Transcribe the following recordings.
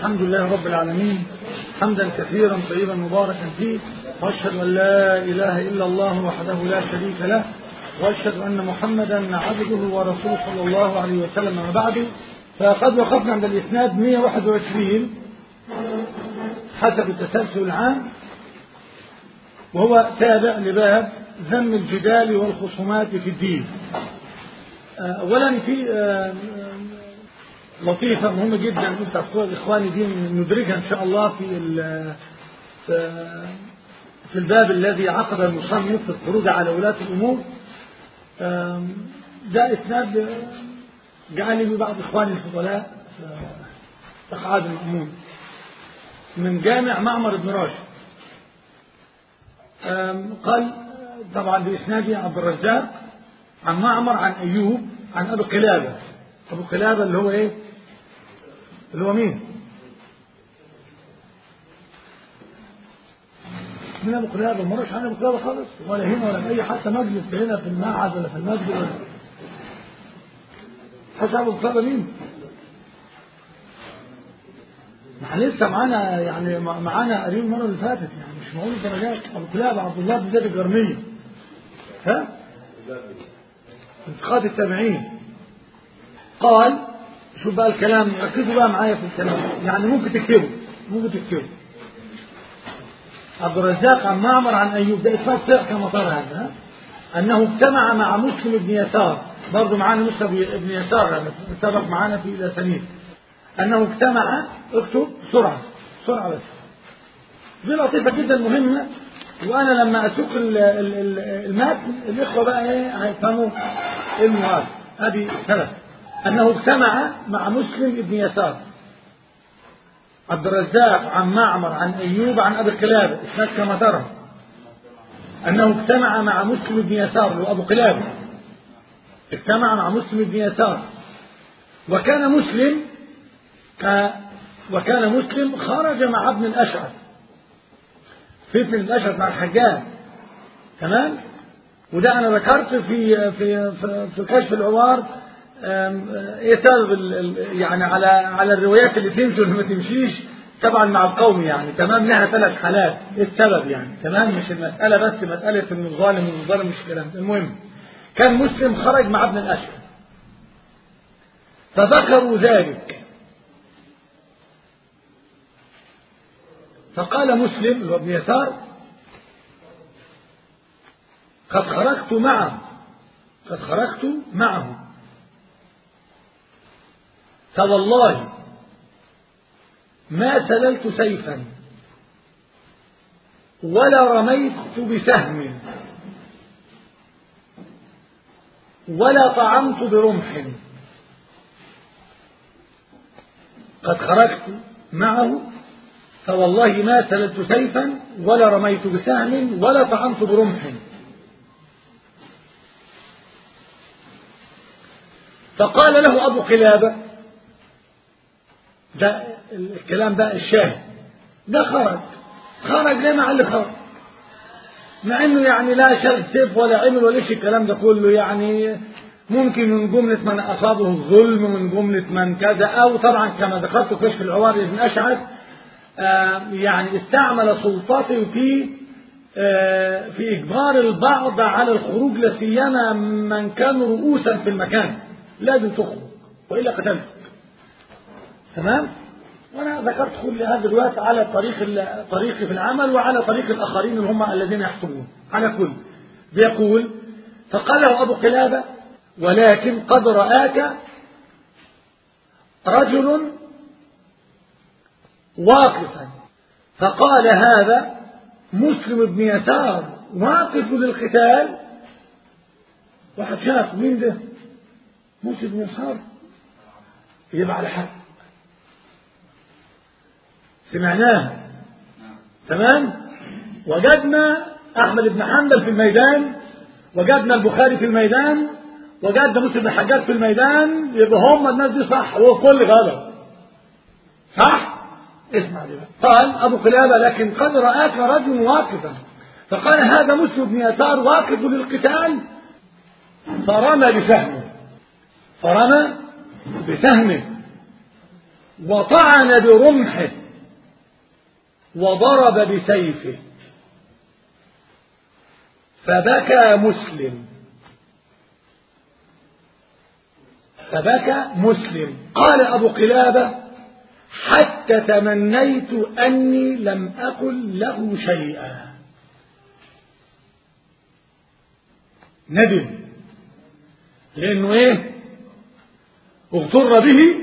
الحمد لله رب العالمين حمدا كثيرا طيبا مباركا فيه واشهد ان لا اله الا الله وحده لا شريك له واشهد ان محمدا عبده ورسوله صلى الله عليه وسلم وما بعد فقد وقفنا عند الاسناد 121 حسب التسلسل العام وهو تابع لباب ذم الجدال والخصومات في الدين اولا في لطيفة مهمة جدا انت اصلا اخواني دي ندرجها ان شاء الله في في الباب الذي عقد المصنف في الخروج على ولاة الامور ده اسناد جعلني من بعض اخواني الفضلاء تقعاد المأمون من جامع معمر بن راشد قال طبعا باسناد عبد الرزاق عن معمر عن ايوب عن ابي قلابه ابو قلابه اللي هو ايه اللي هو مين من ابو قلابه ما مرش عن ابو قلابه خالص ولا هنا ولا في اي حتى مجلس هنا في المعهد ولا في المسجد ولا حتى ابو قلابه مين احنا لسه معانا يعني معانا قريب المره اللي فاتت يعني مش معقول الدرجات ابو قلابه عبد الله بن زيد الجرميه ها انتقاد التابعين قال شوف بقى الكلام ركزوا بقى معايا في الكلام يعني ممكن تكتبوا ممكن تكتبوا عبد الرزاق عن معمر عن ايوب ده اسناد ثقه كما ترى هذا انه اجتمع مع مسلم بن يسار برضه معانا مسلم بن يسار سبق معانا في الاسانيد انه اجتمع اكتب بسرعه بسرعه بس دي لطيفه جدا مهمه وانا لما اسوق المتن الاخوه بقى ايه هيفهموا المراد ادي ثلاث انه اجتمع مع مسلم بن يسار عبد الرزاق عن معمر عن ايوب عن ابي قلابه اسناد كما ترى انه اجتمع مع مسلم بن يسار اللي هو ابو قلابه اجتمع مع مسلم بن يسار وكان مسلم ك وكان مسلم خرج مع ابن الاشعث في ابن الاشعث مع الحجاج تمام وده انا ذكرت في في في, في كشف العوار ايه سبب يعني على على الروايات اللي تمشي واللي ما تمشيش طبعا مع القوم يعني تمام لها ثلاث حالات ايه السبب يعني تمام مش المساله بس مساله انه ظالم ومش ظالم مش الكلام المهم كان مسلم خرج مع ابن الاشهر فذكروا ذلك فقال مسلم اللي هو ابن يسار قد خرجت معه قد خرجت معه فوالله ما سللت سيفا ولا رميت بسهم ولا طعمت برمح قد خرجت معه فوالله ما سللت سيفا ولا رميت بسهم ولا طعمت برمح فقال له أبو قلابة ده الكلام ده الشاهد ده خرج خرج ليه مع اللي خرج مع انه يعني لا شال سيف ولا عمل ولا شيء الكلام ده كله يعني ممكن من جملة من أصابه الظلم من جملة من كذا أو طبعا كما ذكرت كشف العوار ابن أشعث آه يعني استعمل سلطته في آه في إجبار البعض على الخروج لا سيما من كانوا رؤوسا في المكان لازم تخرج وإلا قتلتك تمام وانا ذكرت كل هذا دلوقتي على طريق طريقي في العمل وعلى طريق الاخرين اللي هم الذين يحكمون على كل بيقول فقال له ابو قلابه ولكن قد راك رجل واقفا فقال هذا مسلم بن يسار واقف للقتال واحد شاف مين ده مسلم بن يسار يبقى على حق سمعناها تمام وجدنا احمد بن حنبل في الميدان وجدنا البخاري في الميدان وجدنا مسلم بن حجاج في الميدان يبقى هم الناس دي صح هو كل غلط صح اسمع دي قال ابو قلابه لكن قد راك رجل واقفا فقال هذا مسلم بن يسار واقف للقتال فرمى بسهمه فرمى بسهمه وطعن برمحه وضرب بسيفه فبكى مسلم فبكى مسلم قال أبو قلابة حتى تمنيت أني لم أقل له شيئا ندم لأنه إيه اغتر به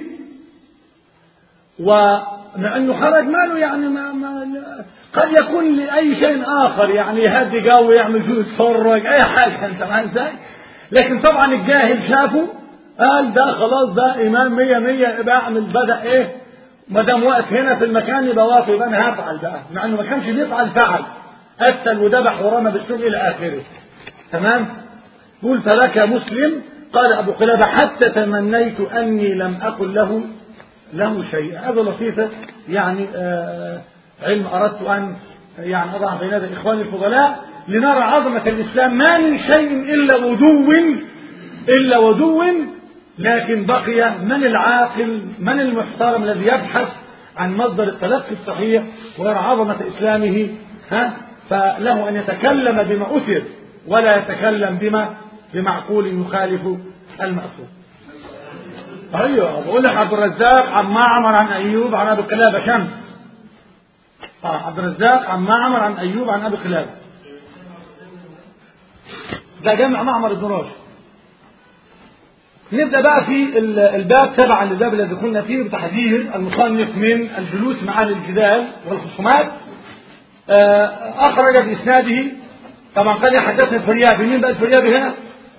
ومع أنه خرج ماله يعني ما, ما قد يكون لأي شيء آخر يعني يهدي جو يعمل شو يتفرج أي حاجة أنت معايا إزاي لكن طبعا الجاهل شافه قال ده خلاص ده إمام مية مية بعمل بدأ إيه ما دام واقف هنا في المكان يبقى واقف يبقى أنا هفعل بقى مع إنه ما كانش بيفعل فعل قتل وذبح ورمى بالسوق إلى آخره تمام قول فبكى مسلم قال أبو قلابة حتى تمنيت أني لم أقل له له شيء هذا لطيفة يعني آه علم أردت أن يعني أضع بين يدي إخواني الفضلاء لنرى عظمة الإسلام ما من شيء إلا ودو إلا ودو لكن بقي من العاقل من المحترم الذي يبحث عن مصدر التلقي الصحيح ويرى عظمة إسلامه ها فله أن يتكلم بما أثر ولا يتكلم بما بمعقول يخالف المأثور ايوه بقول لك عبد الرزاق عن معمر عن ايوب عن ابي قلابه شمس اه عبد الرزاق عن معمر عن ايوب عن ابي قلابه ده جمع معمر بن راشد نبدا بقى في الباب تبعا للباب الذي كنا فيه بتحذير المصنف من الجلوس مع الجدال والخصومات اخرج باسناده طبعا قال حدثنا الفريابي مين بقى الفريابي هنا؟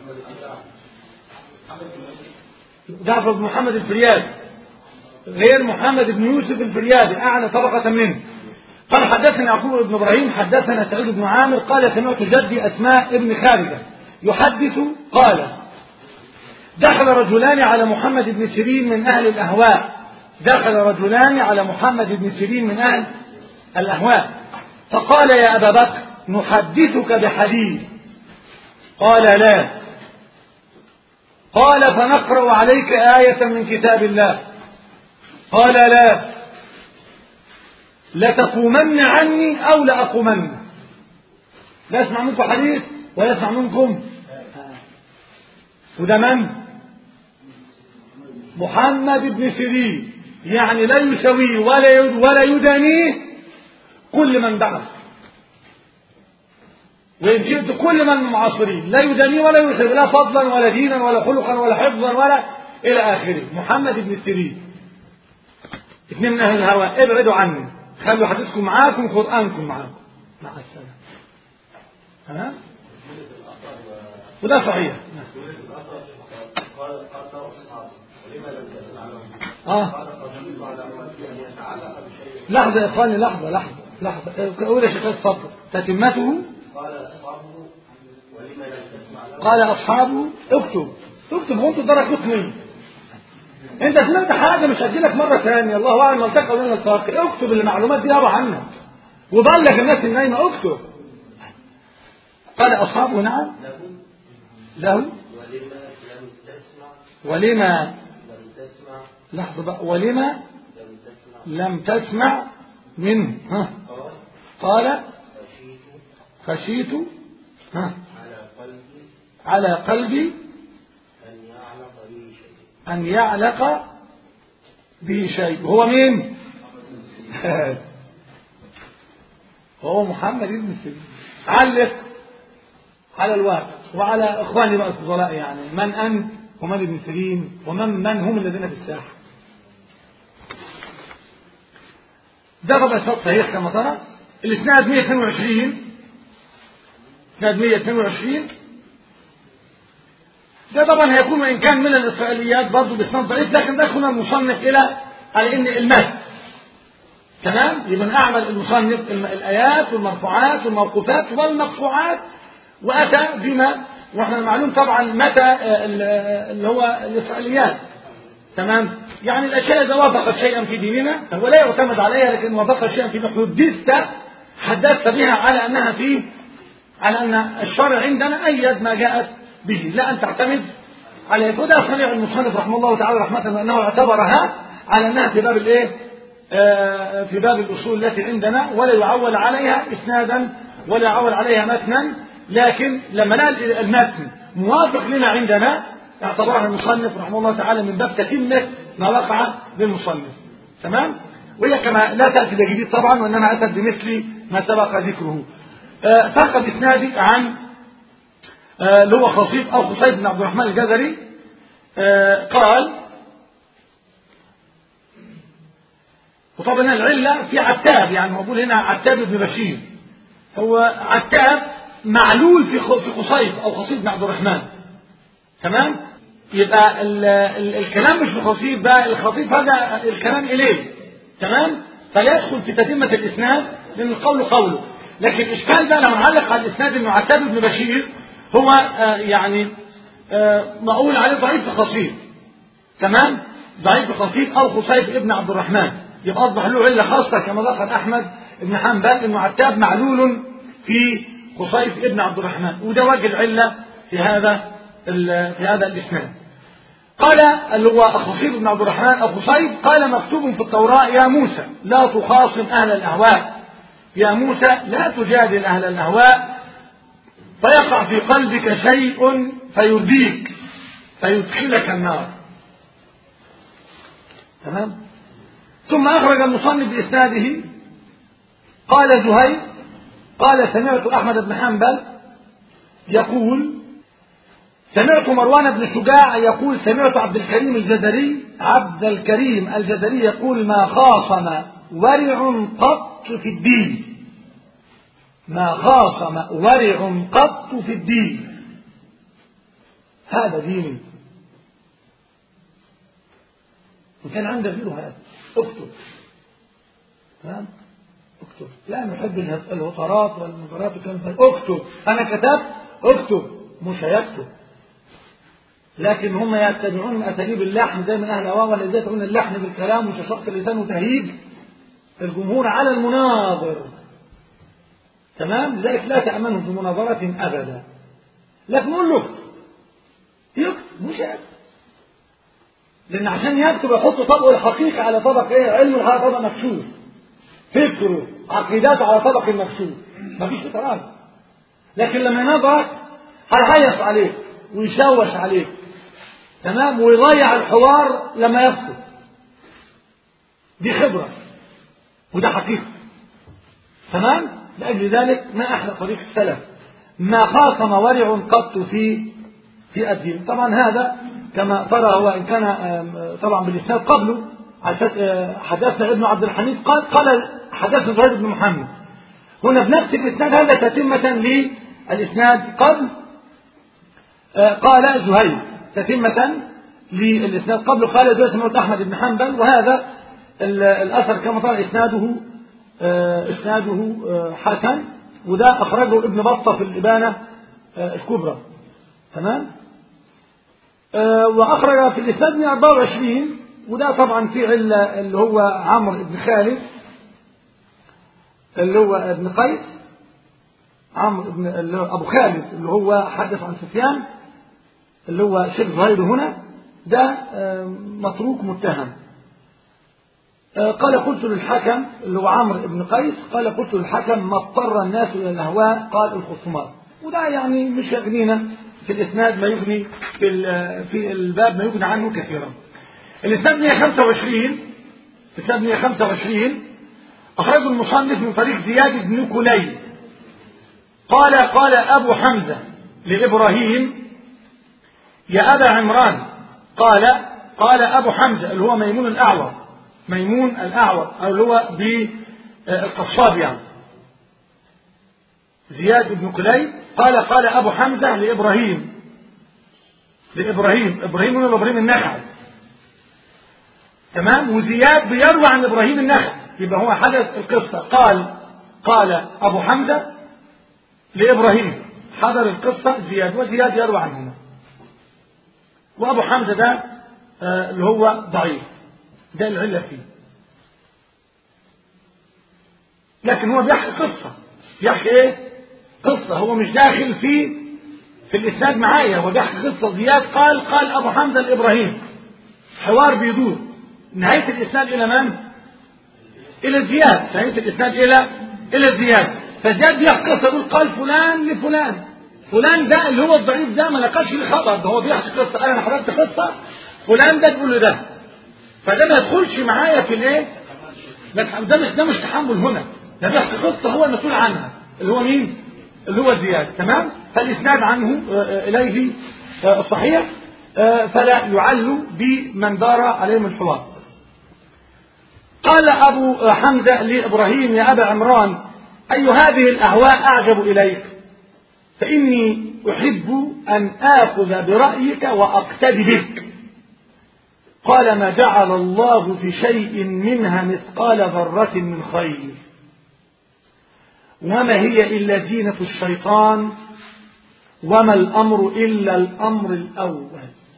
جعفر بن محمد الفريابي غير محمد بن يوسف الفريابي أعلى طبقة منه قال حدثنا يعقوب بن إبراهيم حدثنا سعيد بن عامر قال سمعت جدي أسماء ابن خارجة يحدث قال دخل رجلان على محمد بن سيرين من أهل الأهواء دخل رجلان على محمد بن سيرين من أهل الأهواء فقال يا أبا بكر نحدثك بحديث قال لا قال فنقرأ عليك آية من كتاب الله قال لا لتقومن عني أو لأقومن لا يسمع منكم حديث ولا يسمع منكم وده من محمد بن سيرين يعني لا يسويه ولا ولا يدانيه كل من بعث وإن شئت كل من المعاصرين لا يدانيه ولا يسوي لا فضلا ولا دينا ولا خلقا ولا حفظا ولا إلى آخره محمد بن سيرين اثنين من أهل الهوى ابعدوا عني خلوا حديثكم معاكم قرآنكم معاكم مع السلامة ها وده صحيح اه لحظة يا اخواني لحظة لحظة لحظة أقول يا شيخ اتفضل تتمته قال أصحابه ولما لم تسمع قال أصحابه اكتب اكتب وانت درجة مين انت سمعت حاجة مش هتجيلك مرة ثانية الله أعلم التقى ولا نلتقي اكتب المعلومات دي يابا عنك وبلغ الناس النايمة اكتب قال أصحابه نعم له له ولما لم تسمع ولما لم تسمع لحظة بقى ولما لم تسمع لم تسمع منه ها قال قال خشيت خشيت ها على قلبي على قلبي أن يعلق لي شيء أن يعلق به شيء هو مين هو محمد بن سيرين علق على الواقع وعلى اخواني بقى الفضلاء يعني من انت ومن ابن سيرين ومن من هم الذين في الساحه ده طبعا اسناد صحيح كما ترى الاسناد 122 اسناد 122 ده طبعا هيكون وان كان من الاسرائيليات برضه باسناد ضعيف لكن ده هنا المصنف الى على ان المهد تمام يبقى اعمل المصنف الم- الايات والمرفوعات والموقوفات والمقطوعات واتى بما واحنا معلوم طبعا متى آه، ال- آه، اللي هو الاسرائيليات تمام يعني الاشياء اذا وافقت شيئا في ديننا هو لا يعتمد عليها لكن وافقت شيئا في حدثت حدثت بها على انها في على ان الشرع عندنا ايد ما جاءت به لا ان تعتمد عليه وده صنيع المصنف رحمه الله تعالى رحمه انه اعتبرها على انها في باب الايه آه، في باب الاصول التي عندنا ولا يعول عليها اسنادا ولا يعول عليها متنا لكن لما نقل المتن موافق لما عندنا اعتبرها المصنف رحمه الله تعالى من باب تتمه ما وقع للمصنف تمام وهي كما لا تاتي بجديد طبعا وانما اتت بمثل ما سبق ذكره آه، ساق باسنادي عن آه، اللي هو خصيب او خصيب بن عبد الرحمن الجزري آه، قال وطبعا العلة في عتاب يعني موجود هنا عتاب بن بشير هو عتاب معلول في خ- في قصيد او خصيب بن عبد الرحمن تمام يبقى ال ال الكلام مش في خصيب بقى الخطيب هذا الكلام اليه تمام فلا يدخل في تتمة الاسناد لان القول قوله لكن الاشكال بقى لو نعلق على الاسناد انه عتاب بن بشير هو آه يعني آه مقول عليه ضعيف في خصيب تمام ضعيف خطيب او خصيب ابن عبد الرحمن يبقى اصبح له عله خاصه كما ذكر احمد بن حنبل انه عتاب معلول في خصيب ابن عبد الرحمن وده وجه العله في هذا ال- في هذا الاسناد قال اللي هو خصيب بن عبد الرحمن او خصيب قال مكتوب في التوراه يا موسى لا تخاصم اهل الاهواء يا موسى لا تجادل اهل الاهواء فيقع في قلبك شيء فيرديك فيدخلك النار تمام ثم أخرج المصنف بإسناده قال زهير قال سمعت أحمد بن حنبل يقول سمعت مروان بن شجاع يقول سمعت عبد الكريم الجزري عبد الكريم الجزري يقول ما خاصم ورع قط في الدين ما خاصم ورع قط في الدين هذا ديني إن كان عندك غيره هذا اكتب تمام اكتب لا نحب اله- الهطرات والمنظرات والكلام ده اكتب انا كتبت اكتب مش هيكتب لكن هم يتبعون من اساليب اللحن زي من اهل الهواء والذين يتبعون اللحن بالكلام وششق اللسان وتهيج الجمهور على المناظر تمام لذلك لا تأمنه في مناظرة أبدا لكن قول له اكتب يكتب مش يكتب لأن عشان يكتب يحط طبقه الحقيقي على طبق إيه علمه على طبق مكشوف فكره عقيداته على طبق مكشوف مفيش تراجع لكن لما ينظرك هيهيص عليك ويشوش عليك تمام ويضيع الحوار لما يسكت دي خبرة وده حقيقة تمام لأجل ذلك ما أحلى طريق السلف ما خاصم ورع قط في في الدين طبعا هذا كما ترى هو إن كان آم، طبعا بالإسناد قبله على أساس، آه، حدثنا ابن عبد الحميد قال قال حدثنا زهير بن محمد هنا بنفس الإسناد هذا تتمة للإسناد قبل آه، قال زهير تتمة للإسناد قبل قال زهير سمعت أحمد بن حنبل وهذا ال- الأثر كما ترى إسناده آه، إسناده آه، حسن وده أخرجه ابن بطة في الإبانة آه، الكبرى تمام آه، وأخرج في الإسناد من 24 وده طبعا في علة اللي هو عمرو بن خالد اللي هو ابن قيس عمرو بن اللي هو أبو خالد اللي هو حدث عن سفيان اللي هو شيخ ظهير هنا ده آه، متروك متهم آه، قال قلت للحكم اللي هو عمرو بن قيس قال قلت للحكم ما اضطر الناس الى الهواء قال الخصومات وده يعني مش يغنينا في الاسناد ما يغني في ال- في الباب ما يغني عنه كثيرا الاسناد 125 الاسناد 125 اخرجه المصنف من طريق زياد بن كليب قال قال ابو حمزه لابراهيم يا ابا عمران قال قال ابو حمزه اللي هو ميمون الاعور ميمون الأعور أو اللي هو بالقصاب يعني زياد بن كليب قال قال أبو حمزة لإبراهيم لإبراهيم إبراهيم من إبراهيم النخعي تمام وزياد بيروي عن إبراهيم النخعي يبقى هو حدث القصة قال قال أبو حمزة لإبراهيم حضر القصة زياد وزياد يروي عنهما وأبو حمزة ده آه، اللي هو ضعيف ده العلة فيه لكن هو بيحكي قصة بيحكي ايه قصة هو مش داخل في في الإسناد معايا هو بيحكي قصة زياد قال قال أبو حمزة لإبراهيم حوار بيدور نهاية الإسناد إلى من؟ إلى زياد نهاية الإسناد إلى إلى زياد فزياد بيحكي قصة يقول قال فلان لفلان فلان ده اللي هو الضعيف ده ما نقلش لي خبر ده هو بيحكي قصة قال أنا حضرت قصة فلان ده بيقول له ده فده ما يدخلش معايا في الايه؟ ما تح- ده مش ده مش تحمل هنا ده بيحكي قصة هو المسؤول عنها اللي هو مين؟ اللي هو زياد تمام؟ فالإسناد عنه آه، آه، إليه آه، صحيح آه، فلا يعل بمن دار عليهم الحوار قال أبو حمزة لإبراهيم يا أبا عمران أي هذه الأهواء أعجب إليك فإني أحب أن آخذ برأيك وأقتدي بك قال ما جعل الله في شيء منها مثقال ذرة من خير وما هي إلا زينة الشيطان وما الأمر إلا الأمر الأول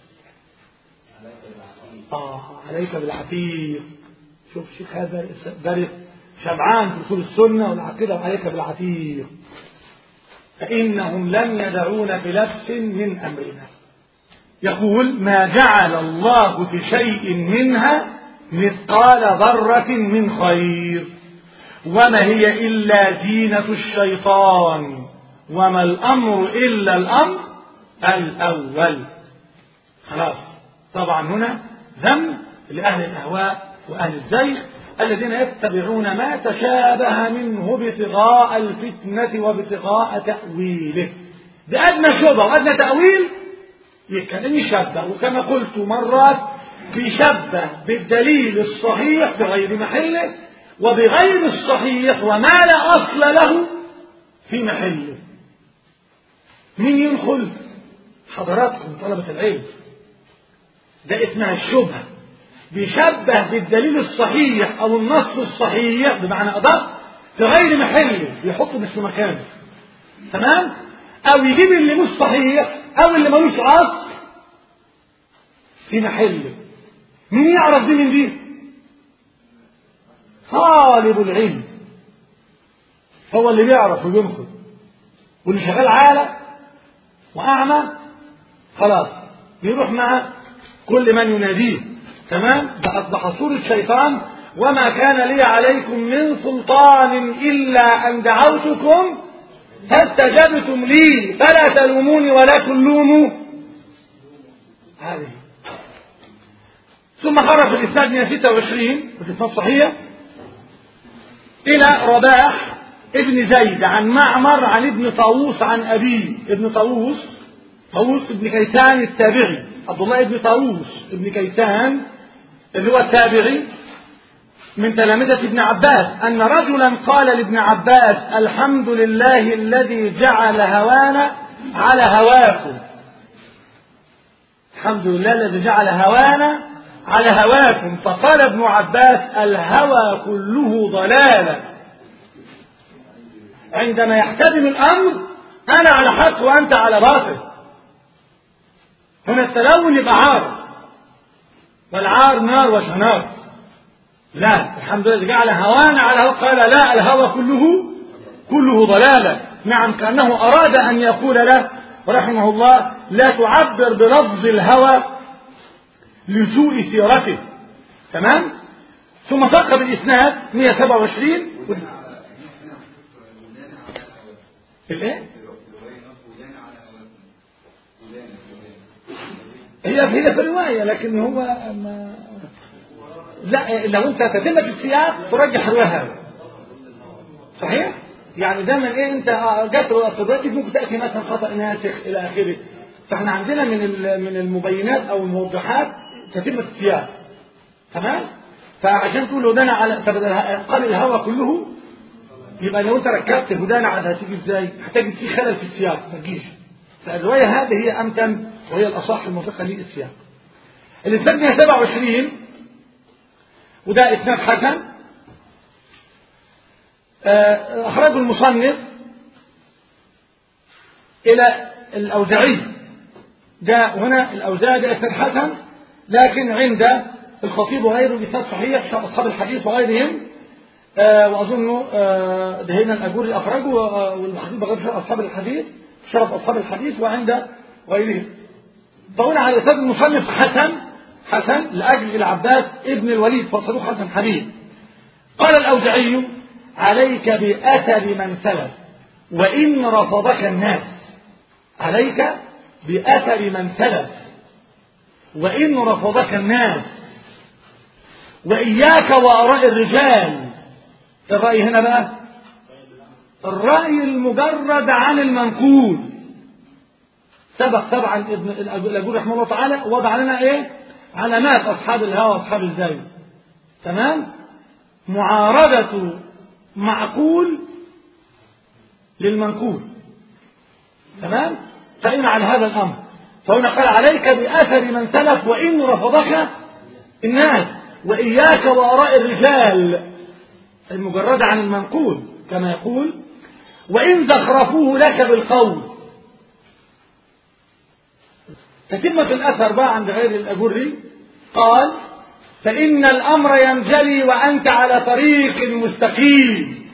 آه عليك بالعتيق شوف شيخ هذا دارس شبعان في أصول السنة والعقيدة وعليك بالعتيق فإنهم لم يدعون بلبس من أمرنا يقول ما جعل الله في شيء منها مثقال ذرة من خير وما هي إلا زينة الشيطان وما الأمر إلا الأمر الأول خلاص طبعا هنا ذنب لأهل الأهواء وأهل الزيغ الذين يتبعون ما تشابه منه ابتغاء الفتنة وابتغاء تأويله بأدنى شبه وأدنى تأويل يتكلم يشبه وكما قلت مرات بيشبه بالدليل الصحيح بغير محله وبغير الصحيح وما لا أصل له في محله مين يدخل حضراتكم طلبة العلم ده اسمها الشبهة بيشبه بالدليل الصحيح أو النص الصحيح بمعنى أدق في غير محله بيحطه مش في مكانه تمام أو يجيب اللي مش صحيح أو اللي ملوش أصل في محله مين يعرف دي من دي طالب العلم هو اللي بيعرف وبينخد واللي شغال عالة وأعمى خلاص بيروح مع كل من يناديه تمام ده أصبح صورة الشيطان وما كان لي عليكم من سلطان إلا أن دعوتكم فاستجبتم لي فلا تلوموني ولكن لوموا هذه ثم خرج في الإسناد 126 والإسناد صحيح إلى رباح ابن زيد عن معمر عن ابن طاووس عن أبيه ابن طاووس طاووس ابن كيسان التابعي عبد الله ابن طاووس ابن كيسان اللي هو التابعي من تلامذة ابن عباس أن رجلا قال لابن عباس الحمد لله الذي جعل هوانا على هواكم الحمد لله الذي جعل هوانا على هواكم فقال ابن عباس الهوى كله ضلالة عندما يحتدم الأمر أنا على حق وأنت على باطل هنا التلون يبقى عار والعار نار وشنار لا الحمد لله جعل هوانا على هوا قال لا الهوى كله كله ضلالة نعم كأنه أراد أن يقول له رحمه الله لا تعبر بلفظ الهوى لسوء سيرته تمام ثم ساق بالإسناد 127 الايه هي هي في الرواية لكن هو ما لا لو انت تتم في السياق ترجح رواية صحيح؟ يعني دايما ايه انت جسر اصدقائك ممكن تاتي مثلا خطا ناسخ الى اخره فاحنا عندنا من من المبينات او الموضحات تتم السياق تمام؟ فعشان تقول هدانا على طب قال الهوى كله يبقى لو انت ركبت هدانا على هتيجي ازاي؟ هتجد في خلل في السياق ما تجيش فالروايه هذه هي امتن وهي الاصح الموافقه للسياق. الاسناد 127 وده اسناد حسن اخرجه المصنف الى الاوزاعي جاء هنا الاوزاعي ده اسناد حسن لكن عند الخطيب وغيره بإسناد صحيح شرح اصحاب الحديث وغيرهم آه واظن آه ده هنا الاجوري اخرجه والخطيب بغير شرح اصحاب الحديث شرف اصحاب الحديث وعند غيرهم فهنا على اساس المصنف حسن حسن لأجل العباس ابن الوليد فصدوق حسن حبيب قال الأوزعي عليك بأثر من سلف وإن رفضك الناس عليك بأثر من سلف وإن رفضك الناس وإياك وآراء الرجال الرأي هنا بقى الرأي المجرد عن المنقول سبق طبعا ابن الأجور رحمه الله تعالى وضع لنا ايه علامات أصحاب الهوى وأصحاب الزي تمام معارضة معقول للمنقول تمام فإن على هذا الأمر فهنا قال عليك بأثر من سلف وإن رفضك الناس وإياك وآراء الرجال المجردة عن المنقول كما يقول وإن زخرفوه لك بالقول تتمة الأثر بقى عند غير الأجري قال فإن الأمر ينجلي وأنت على طريق مستقيم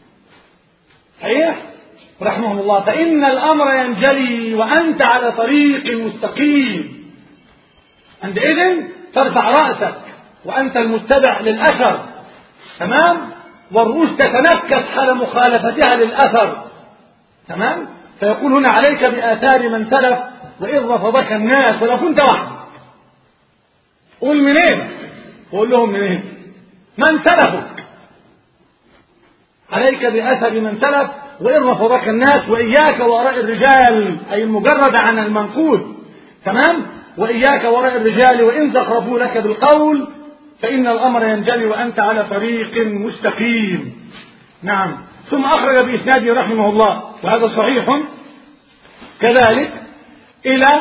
صحيح رحمه الله فإن الأمر ينجلي وأنت على طريق مستقيم عندئذ ترفع رأسك وأنت المتبع للأثر تمام والرؤوس تتنكس حال مخالفتها للأثر تمام فيقول هنا عليك بآثار من سلف وإن رفضك الناس ولو كنت وحدك قول منين قول لهم منين من سلفك عليك بأثر من سلف وإن رفضك الناس وإياك وراء الرجال أي المجرد عن المنقول تمام وإياك وراء الرجال وإن زخرفوا لك بالقول فإن الأمر ينجلي وأنت على طريق مستقيم نعم ثم أخرج بإسناده رحمه الله وهذا صحيح كذلك إلى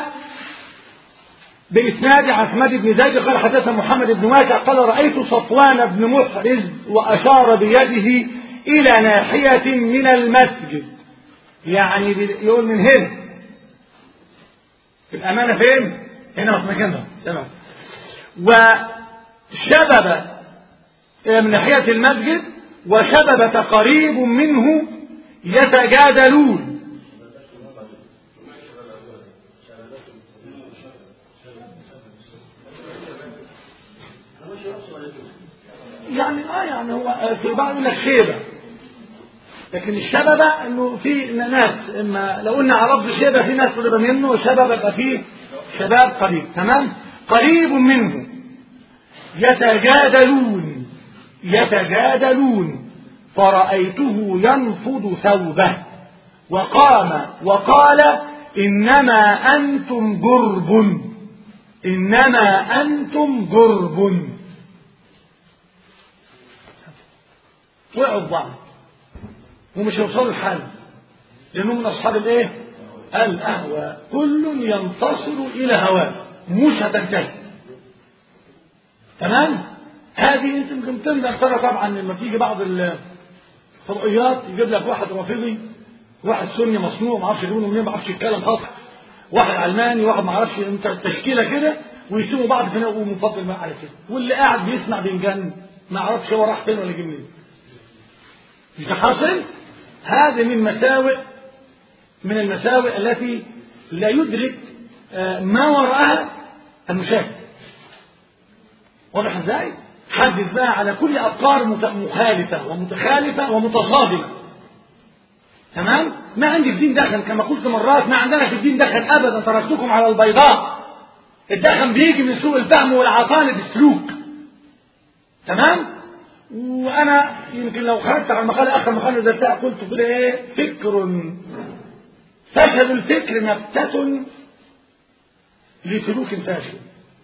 بإسناد عثمان بن زيد قال حدثنا محمد بن واقع قال رأيت صفوان بن محرز وأشار بيده إلى ناحية من المسجد يعني يقول من هنا في الأمانة فين؟ هنا في مكان ده تمام وشبب من ناحية المسجد وشببة قريب منه يتجادلون يعني اه يعني هو في بعض يقول لك شيبه لكن الشببه انه في ناس اما لو قلنا على لفظ شيبه في ناس قريبه منه وشببه يبقى فيه شباب قريب تمام قريب منه يتجادلون يتجادلون فرأيته ينفض ثوبه وقام وقال إنما أنتم جرب إنما أنتم جرب وقعوا في بعض ومش هيوصلوا الحل لأنهم من أصحاب الإيه؟ الأهوى كل ينتصر إلى هواه مش هتنتهي تمام؟ هذه انت يمكن تندم ترى طبعا لما تيجي بعض الفضائيات يجيب لك واحد رافضي واحد سني مصنوع ما اعرفش يجيبونه منين ما اعرفش يتكلم خاص واحد علماني واحد ما اعرفش انت تشكيله كده ويسيبوا بعض في ومفضل ما على كده واللي قاعد بيسمع بينجن ما اعرفش هو راح فين ولا جه منين مش ده حاصل هذه من مساوئ من المساوئ التي لا يدرك ما وراءها المشاهد واضح ازاي حدث بقى على كل افكار مخالفه ومتخالفه ومتصادمه تمام ما عندي في الدين دخل كما قلت مرات ما عندنا في الدين دخل ابدا تركتكم على البيضاء الدخل بيجي من سوء الفهم والعطانه في السلوك تمام وانا يمكن لو خرجت على المقاله اخر مقاله درسها قلت كده ايه فكر فشل الفكر نبتة لسلوك فاشل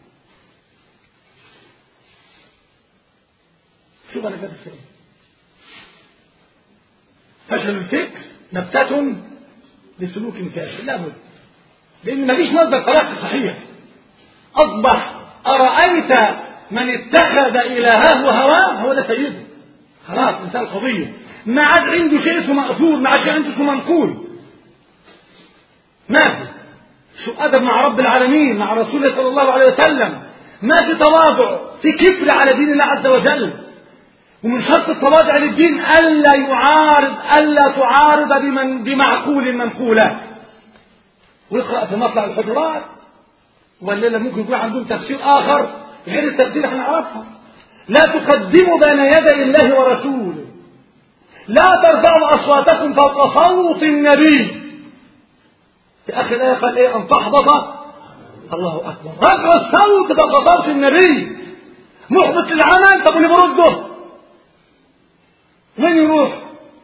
شوف انا كاتب فين فشل الفكر نبتة لسلوك فاشل لابد لان مفيش مصدر طلاق صحيح اصبح ارايت من اتخذ الهه هواه هو ده سيده خلاص انتهى القضيه ما عاد عنده شيء اسمه مأثور ما عادش عنده اسمه منقول ما في شو أدب مع رب العالمين مع رسوله صلى الله عليه وسلم ما في تواضع في كبر على دين الله عز وجل ومن شرط التواضع للدين ألا يعارض ألا تعارض بمن بمعقول منقولة واقرأ في مطلع الحجرات والليلة ممكن يكون عندهم تفسير آخر غير التفسير احنا عرفها لا تقدموا بين يدي الله ورسوله لا ترفعوا اصواتكم فوق صوت النبي في اخر الايه قال ايه ان تحبط الله اكبر رفع الصوت فوق صوت النبي محبط للعمل طب اللي برده وين يروح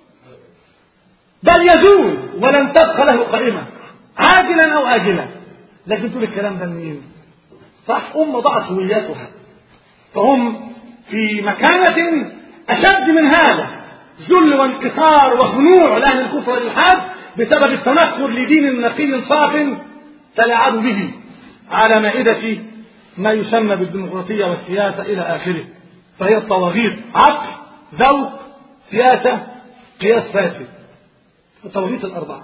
بل يزول ولن تبقى له قائمة عاجلا أو آجلا لكن تقول الكلام ده منين صح أمة ضاعت هويتها فهم في مكانة أشد من هذا ذل وانكسار وخنوع لأهل الكفر والإلحاد بسبب التنكر لدين نقي صاف تلعب به على مائدة ما يسمى بالديمقراطية والسياسة إلى آخره فهي الطواغيت عقل ذوق سياسة قياس فاسد الطواغيت الأربعة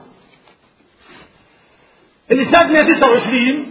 الإسناد 129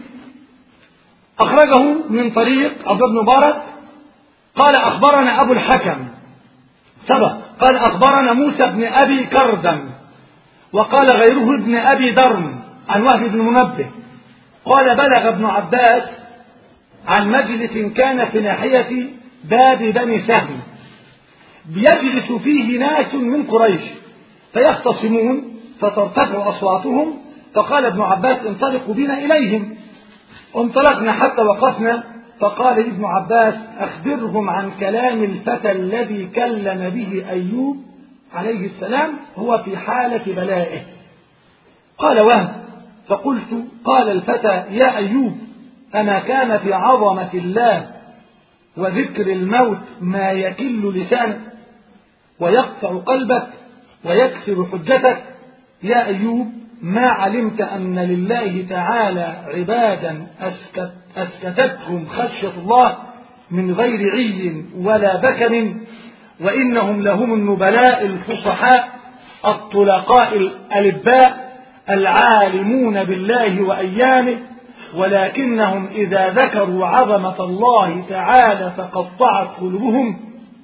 أخرجه من طريق عبد بن مبارك قال أخبرنا أبو الحكم سبق قال أخبرنا موسى بن أبي كردم وقال غيره ابن أبي درم عن وهب بن منبه قال بلغ ابن عباس عن مجلس كان في ناحية باب بني سهم بيجلس فيه ناس من قريش فيختصمون فترتفع أصواتهم فقال ابن عباس انطلقوا بنا إليهم انطلقنا حتى وقفنا فقال ابن عباس أخبرهم عن كلام الفتى الذي كلم به أيوب عليه السلام هو في حالة بلائه قال وهب فقلت قال الفتى يا أيوب أما كان في عظمة الله وذكر الموت ما يكل لسانك ويقطع قلبك ويكسر حجتك يا أيوب ما علمت أن لله تعالى عبادا أسكت أسكتتهم خشية الله من غير عي ولا بكر وإنهم لهم النبلاء الفصحاء الطلقاء الألباء العالمون بالله وأيامه ولكنهم إذا ذكروا عظمة الله تعالى فقطعت قلوبهم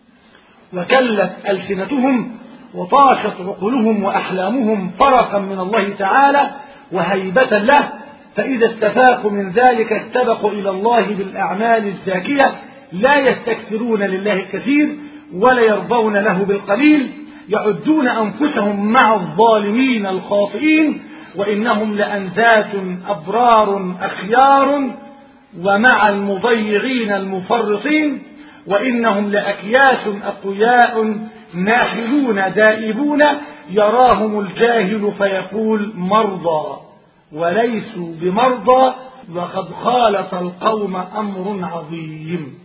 وكلت ألسنتهم وطاشت عقولهم وأحلامهم فرقا من الله تعالى وهيبة له فإذا استفاقوا من ذلك استبقوا إلى الله بالأعمال الزاكية لا يستكثرون لله الكثير ولا يرضون له بالقليل يعدون أنفسهم مع الظالمين الخاطئين وإنهم لأنزات أبرار أخيار ومع المضيعين المفرطين وإنهم لأكياس أقوياء ناحلون دائبون يراهم الجاهل فيقول مرضى وليسوا بمرضى وقد خالط القوم أمر عظيم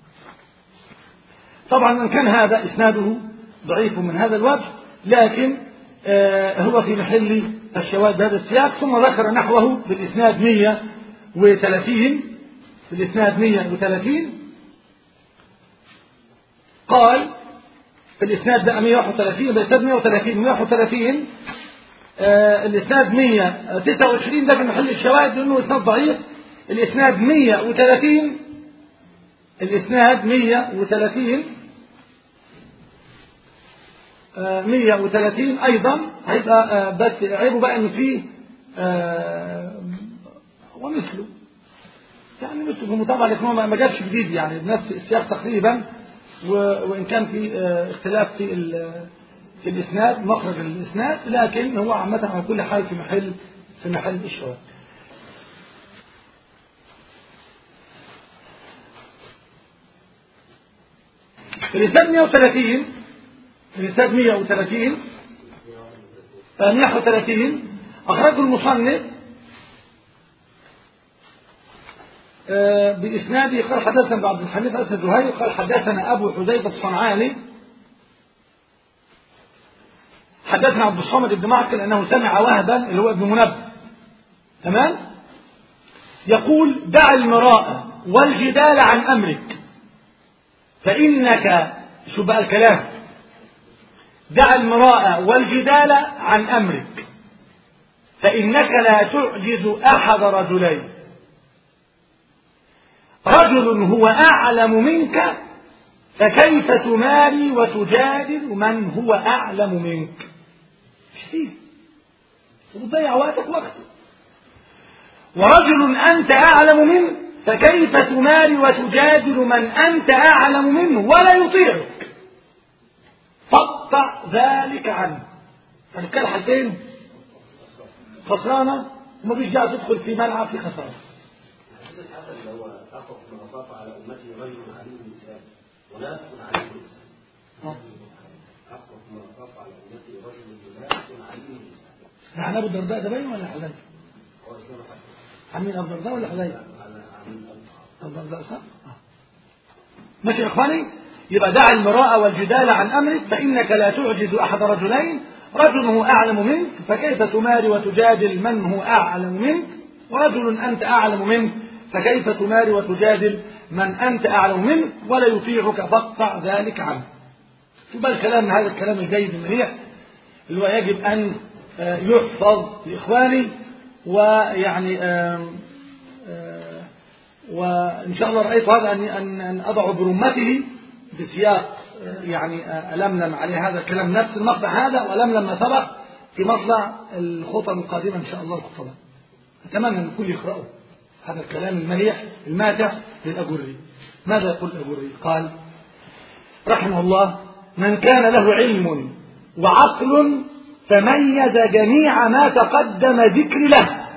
طبعا إن كان هذا إسناده ضعيف من هذا الوجه لكن آه هو في محل الشواذ بهذا السياق ثم ذكر نحوه في الإسناد 130 في الإسناد 130 قال في الإسناد بقى 131 الإسناد 130 131 آه الإسناد 129 ده في محل الشواهد لأنه إسناد ضعيف الإسناد 130 الإسناد 130 آه 130 أيضا هيبقى آه بس عيبه بقى إن فيه ومثله يعني مثله في متابعة لكن هو ما جابش جديد يعني بنفس السياق تقريبا وإن كان في اختلاف في في الإسناد مخرج الإسناد لكن هو عامة على كل حال في محل في محل الشواذ الإسناد 130 الإسناد 130 131 أخرجه المصنف بإسناده قال حدثنا عبد الحميد أسد الزهيري قال حدثنا أبو حذيفة الصنعاني حدثنا عبد الصمد بن معقل أنه سمع وهبا اللي هو ابن منبه تمام يقول دع المراء والجدال عن أمرك فإنك شو بقى الكلام دع المراء والجدال عن أمرك فإنك لا تعجز أحد رجلين رجل هو أعلم منك فكيف تماري وتجادل من هو أعلم منك شديد وتضيع وقتك وقتك ورجل أنت أعلم منه فكيف تماري وتجادل من أنت أعلم منه ولا يطيعك فاقطع ذلك عنه هنتكلم حالتين خسرانة وما فيش داعي تدخل في ملعب في خسارة الحديث الحسن اللي هو أخف من أخاف على أمتي رجل عليم الإنسان وناس عليم الإنسان آه. أخف من أخاف على أمتي رجل وناس عليم الإنسان يعني أبو الدرداء ده باين ولا حذيفة؟ هو إسلام حسن عن مين أبو الدرداء ولا حذيفة؟ على عميد أبو الدرداء صح؟ آه. ماشي يا إخواني؟ يبقى دع المراء والجدال عن أمرك فإنك لا تعجز أحد رجلين رجل هو أعلم منك فكيف تماري وتجادل من هو أعلم منك ورجل أنت أعلم منه فكيف تماري وتجادل من أنت أعلم منه ولا يطيعك فاقطع ذلك عنه شوف بقى الكلام هذا الكلام الجيد المريح اللي هو يجب أن آه، يحفظ لإخواني ويعني آم، آه، وإن شاء الله رأيت هذا أن أن أن أضع برمته بسياق آه، يعني آه، ألملم عليه هذا الكلام نفس المقطع هذا وألملم ما سبق في مطلع الخطب القادمة إن شاء الله الخطبة أتمنى أن الكل يقرأه هذا الكلام المليح الماتع للأجري ماذا يقول الأجري قال رحمه الله من كان له علم وعقل فميز جميع ما تقدم ذكر له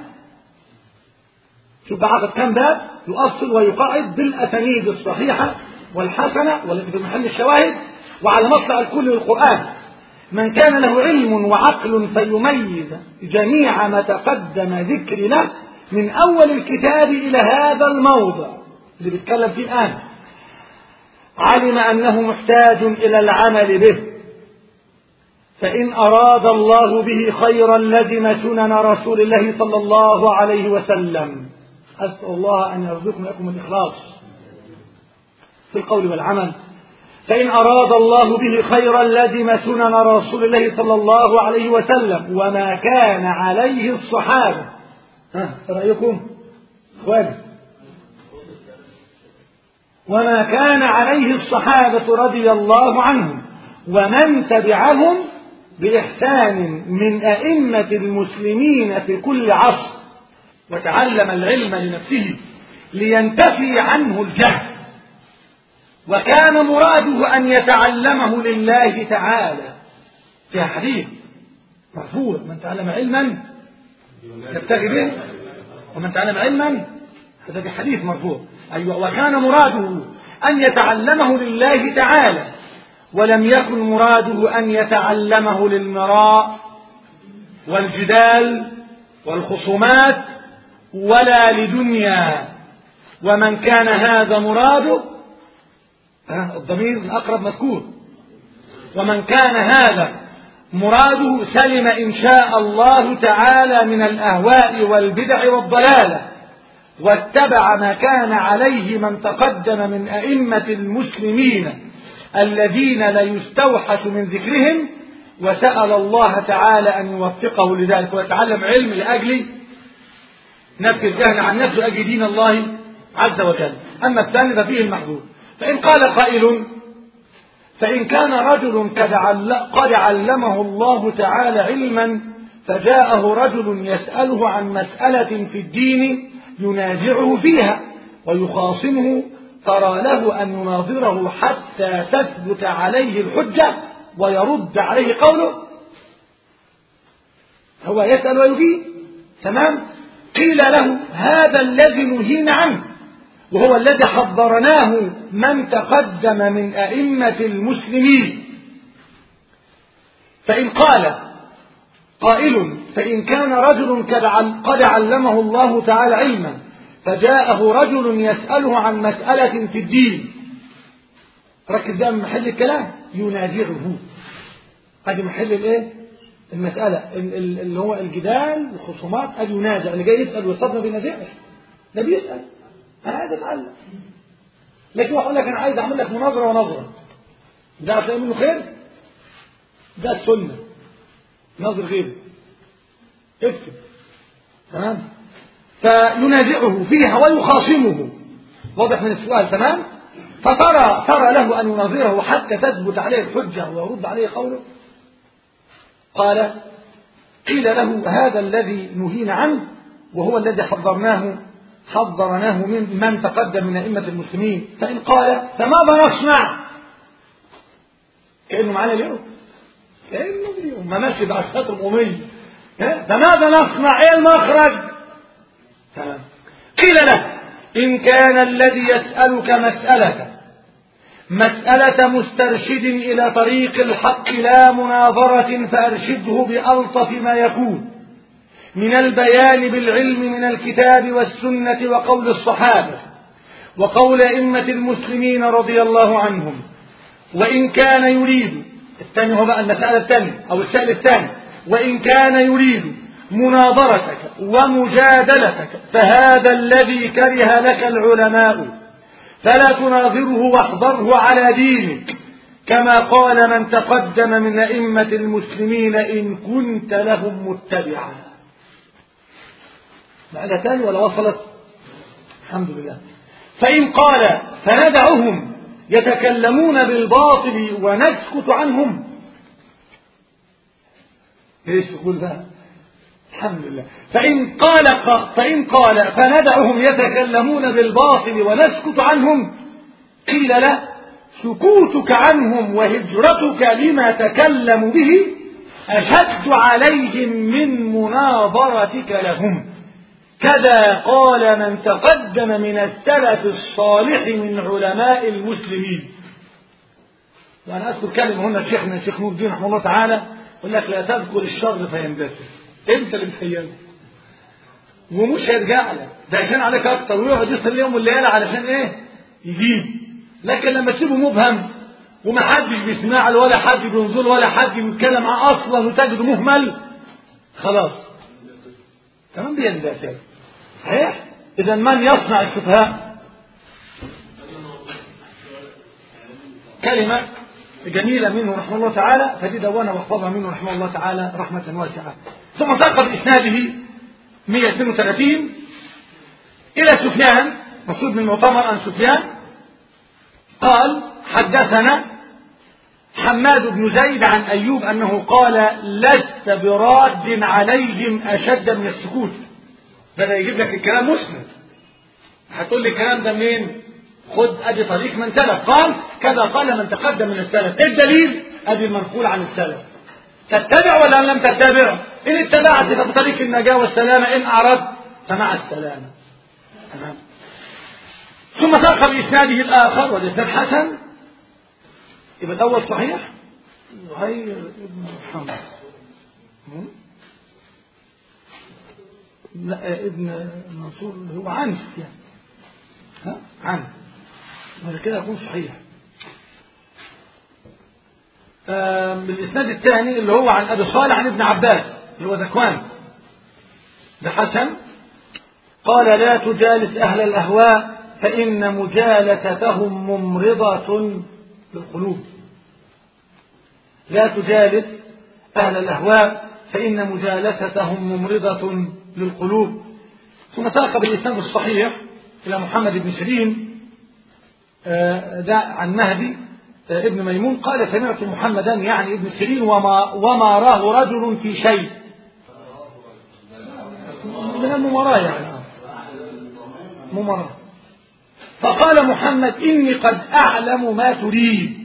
شوف عقد كم باب يؤصل ويقاعد بالأسانيد الصحيحة والحسنة والتي في محل الشواهد وعلى مطلع الكل للقرآن من كان له علم وعقل فيميز جميع ما تقدم ذكر له من أول الكتاب إلى هذا الموضع اللي بيتكلم فيه الآن علم أنه محتاج إلى العمل به فإن أراد الله به خيرا لزم سنن رسول الله صلى الله عليه وسلم أسأل الله أن يرزقنا لكم الإخلاص في القول والعمل فإن أراد الله به خيرا لزم سنن رسول الله صلى الله عليه وسلم وما كان عليه الصحابة ها رأيكم إخواني وما كان عليه الصحابة رضي الله عنهم ومن تبعهم بإحسان من أئمة المسلمين في كل عصر وتعلم العلم لنفسه لينتفي عنه الجهل وكان مراده أن يتعلمه لله تعالى في حديث مرفوع من تعلم علما يبتغي به ومن تعلم علما هذا في حديث مرفوع أيوة وكان مراده أن يتعلمه لله تعالى ولم يكن مراده أن يتعلمه للمراء والجدال والخصومات ولا لدنيا ومن كان هذا مراده ها، الضمير الأقرب مذكور ومن كان هذا مراده سلم إن شاء الله تعالى من الأهواء والبدع والضلالة واتبع ما كان عليه من تقدم من أئمة المسلمين الذين لا يستوحش من ذكرهم وسأل الله تعالى أن يوفقه لذلك ويتعلم علم لأجل نفي الجهل عن نفسه أجل دين الله عز وجل أما الثاني ففيه المحظور فإن قال قائل فإن كان رجل قد عل- قد علمه الله تعالى علما فجاءه رجل يسأله عن مسألة في الدين ينازعه فيها ويخاصمه ترى له أن يناظره حتى تثبت عليه الحجة ويرد عليه قوله هو يسأل ويجيب تمام قيل له هذا الذي نهينا عنه وهو الذي حضرناه من تقدم من أئمة المسلمين فإن قال قائل فإن كان رجل قد عل- قد علمه الله تعالى علما فجاءه رجل يسأله عن مسألة في الدين ركز بقى من محل الكلام ينازعه ادي محل الايه المسألة ال- ال- اللي هو الجدال والخصومات ادي ينازع اللي جاي يسأل ويصاب ما بينازعش ده بيسأل انا عايز اتعلم لكن واحد يقول لك انا عايز اعمل لك مناظرة ونظرة ده هتلاقي منه خير ده السنة نظر غيره اكتب تمام فينازعه فيها ويخاصمه واضح من السؤال تمام فترى ترى له أن يناظره حتى تثبت عليه الحجة ويرد عليه قوله قال قيل له هذا الذي نهينا عنه وهو الذي حضرناه حضرناه من من تقدم من أئمة المسلمين فإن قال فماذا نصنع كأنه معانا اليوم كأنه اليوم ما ماشي بأشخاص الأمية فماذا نصنع ايه المخرج تمام قيل له إن كان الذي يسألك مسألة مسألة مسترشد إلى طريق الحق لا مناظرة فأرشده بألطف ما يكون من البيان بالعلم من الكتاب والسنة وقول الصحابة وقول أئمة المسلمين رضي الله عنهم وإن كان يريد الثاني هو بقى المسألة الثانية أو السؤال الثاني وإن كان يريد مناظرتك ومجادلتك فهذا الذي كره لك العلماء فلا تناظره واحضره على دينك كما قال من تقدم من أئمة المسلمين إن كنت لهم متبعا بعد تاني ولا وصلت الحمد لله فإن قال فندعهم يتكلمون بالباطل ونسكت عنهم ايش تقول بقى الحمد لله فإن قال فإن قال فندعهم يتكلمون بالباطل ونسكت عنهم قيل له سكوتك عنهم وهجرتك لما تكلموا به أشد عليهم من مناظرتك لهم كذا قال من تقدم من السلف الصالح من علماء المسلمين وأنا أذكر كلمة هنا شيخنا شيخ نور الدين رحمه الله تعالى يقول لك لا تذكر الشر فيندثر انت اللي متخيله ومش هيرجع لك ده عشان عليك اكتر ويقعد يصل اليوم والليالة علشان ايه يجيب لكن لما تسيبه مبهم ومحدش بيسمع له ولا حد بينظر ولا حد بيتكلم معاه اصلا وتجده مهمل خلاص تمام بيندثر صحيح اذا من يصنع السفهاء كلمة جميلة منه رحمه الله تعالى فدي دوانا واحفظها منه رحمه الله تعالى رحمة واسعة ثم ساق بإسناده 132 إلى سفيان مسعود بن معتمر عن سفيان قال حدثنا حماد بن زيد عن أيوب أنه قال لست براد عليهم أشد من السكوت بدأ يجيب لك الكلام مسند هتقول لي الكلام ده منين خد ادي طريق من سلف قال كذا قال من تقدم من السلف ايه الدليل ادي المنقول عن السلف تتبع ولا لم تتبع ان اتبعت فبطريق النجاة والسلامة ان اعرضت فمع السلامة تمام ثم ساق باسناده الاخر والاسناد حسن يبقى الاول صحيح زهير ابن محمد لا ابن منصور هو عنس يعني ها عنس هذا كده يكون صحيح بالإسناد الثاني اللي هو عن أبي صالح عن ابن عباس اللي هو ذكوان ده حسن قال لا تجالس أهل الأهواء فإن مجالستهم ممرضة للقلوب لا تجالس أهل الأهواء فإن مجالستهم ممرضة للقلوب ثم ساق بالإسناد الصحيح إلى محمد بن سيرين ده عن مهدي ابن ميمون قال سمعت محمدا يعني ابن سيرين وما, وما راه رجل في شيء من الممراء يعني ممراء فقال محمد إني قد أعلم ما تريد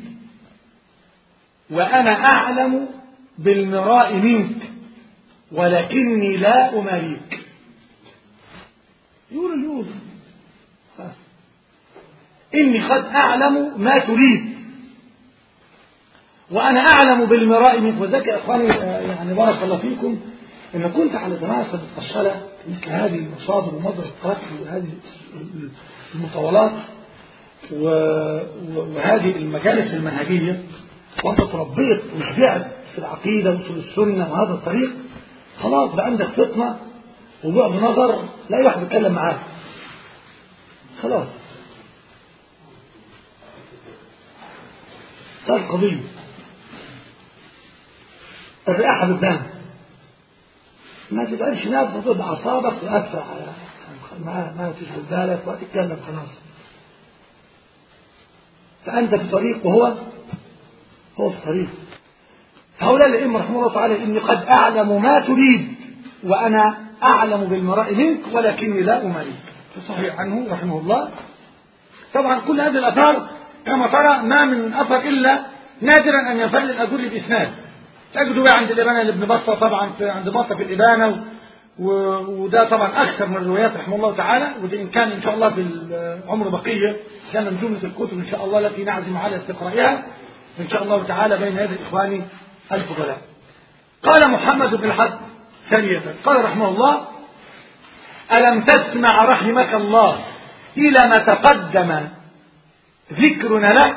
وأنا أعلم بالمراء منك ولكني لا أماريك يقول يقول إني قد أعلم ما تريد وأنا أعلم بالمراء منك وذلك يا إخواني يعني بارك الله فيكم إن كنت على دراسة مفصلة مثل هذه المصادر ومصدر القراءة وهذه المطولات وهذه المجالس المنهجية وأنت تربيت وشبعت في العقيدة وفي السنة وهذا الطريق خلاص بقى عندك فطنة وبعد نظر لا أي واحد يتكلم معاك خلاص ده القضية الرئاحة بالدم ما تبقاش نافذة ضد أعصابك وأدفع على ما ما تشغل بالك وتتكلم خلاص فأنت في طريق وهو هو في طريق فهؤلاء الأئمة رحمه الله تعالى إني قد أعلم ما تريد وأنا أعلم بالمراء منك ولكني لا أماريك في الصحيح عنه رحمه الله طبعا كل هذه الآثار كما ترى ما من أثر إلا نادرا أن ينفرد الأجر بإسناد تجدوا بقى عند الإبانة لابن بطة طبعا في عند بطة في الإبانة و... وده طبعا أكثر من الروايات رحمه الله تعالى وده إن كان إن شاء الله في العمر بقية كان من جملة الكتب إن شاء الله التي نعزم على استقرائها إن شاء الله تعالى بين يدي إخواني الفضلاء قال محمد بن الحد ثانية قال رحمه الله ألم تسمع رحمك الله إلى ما تقدم ذكرنا له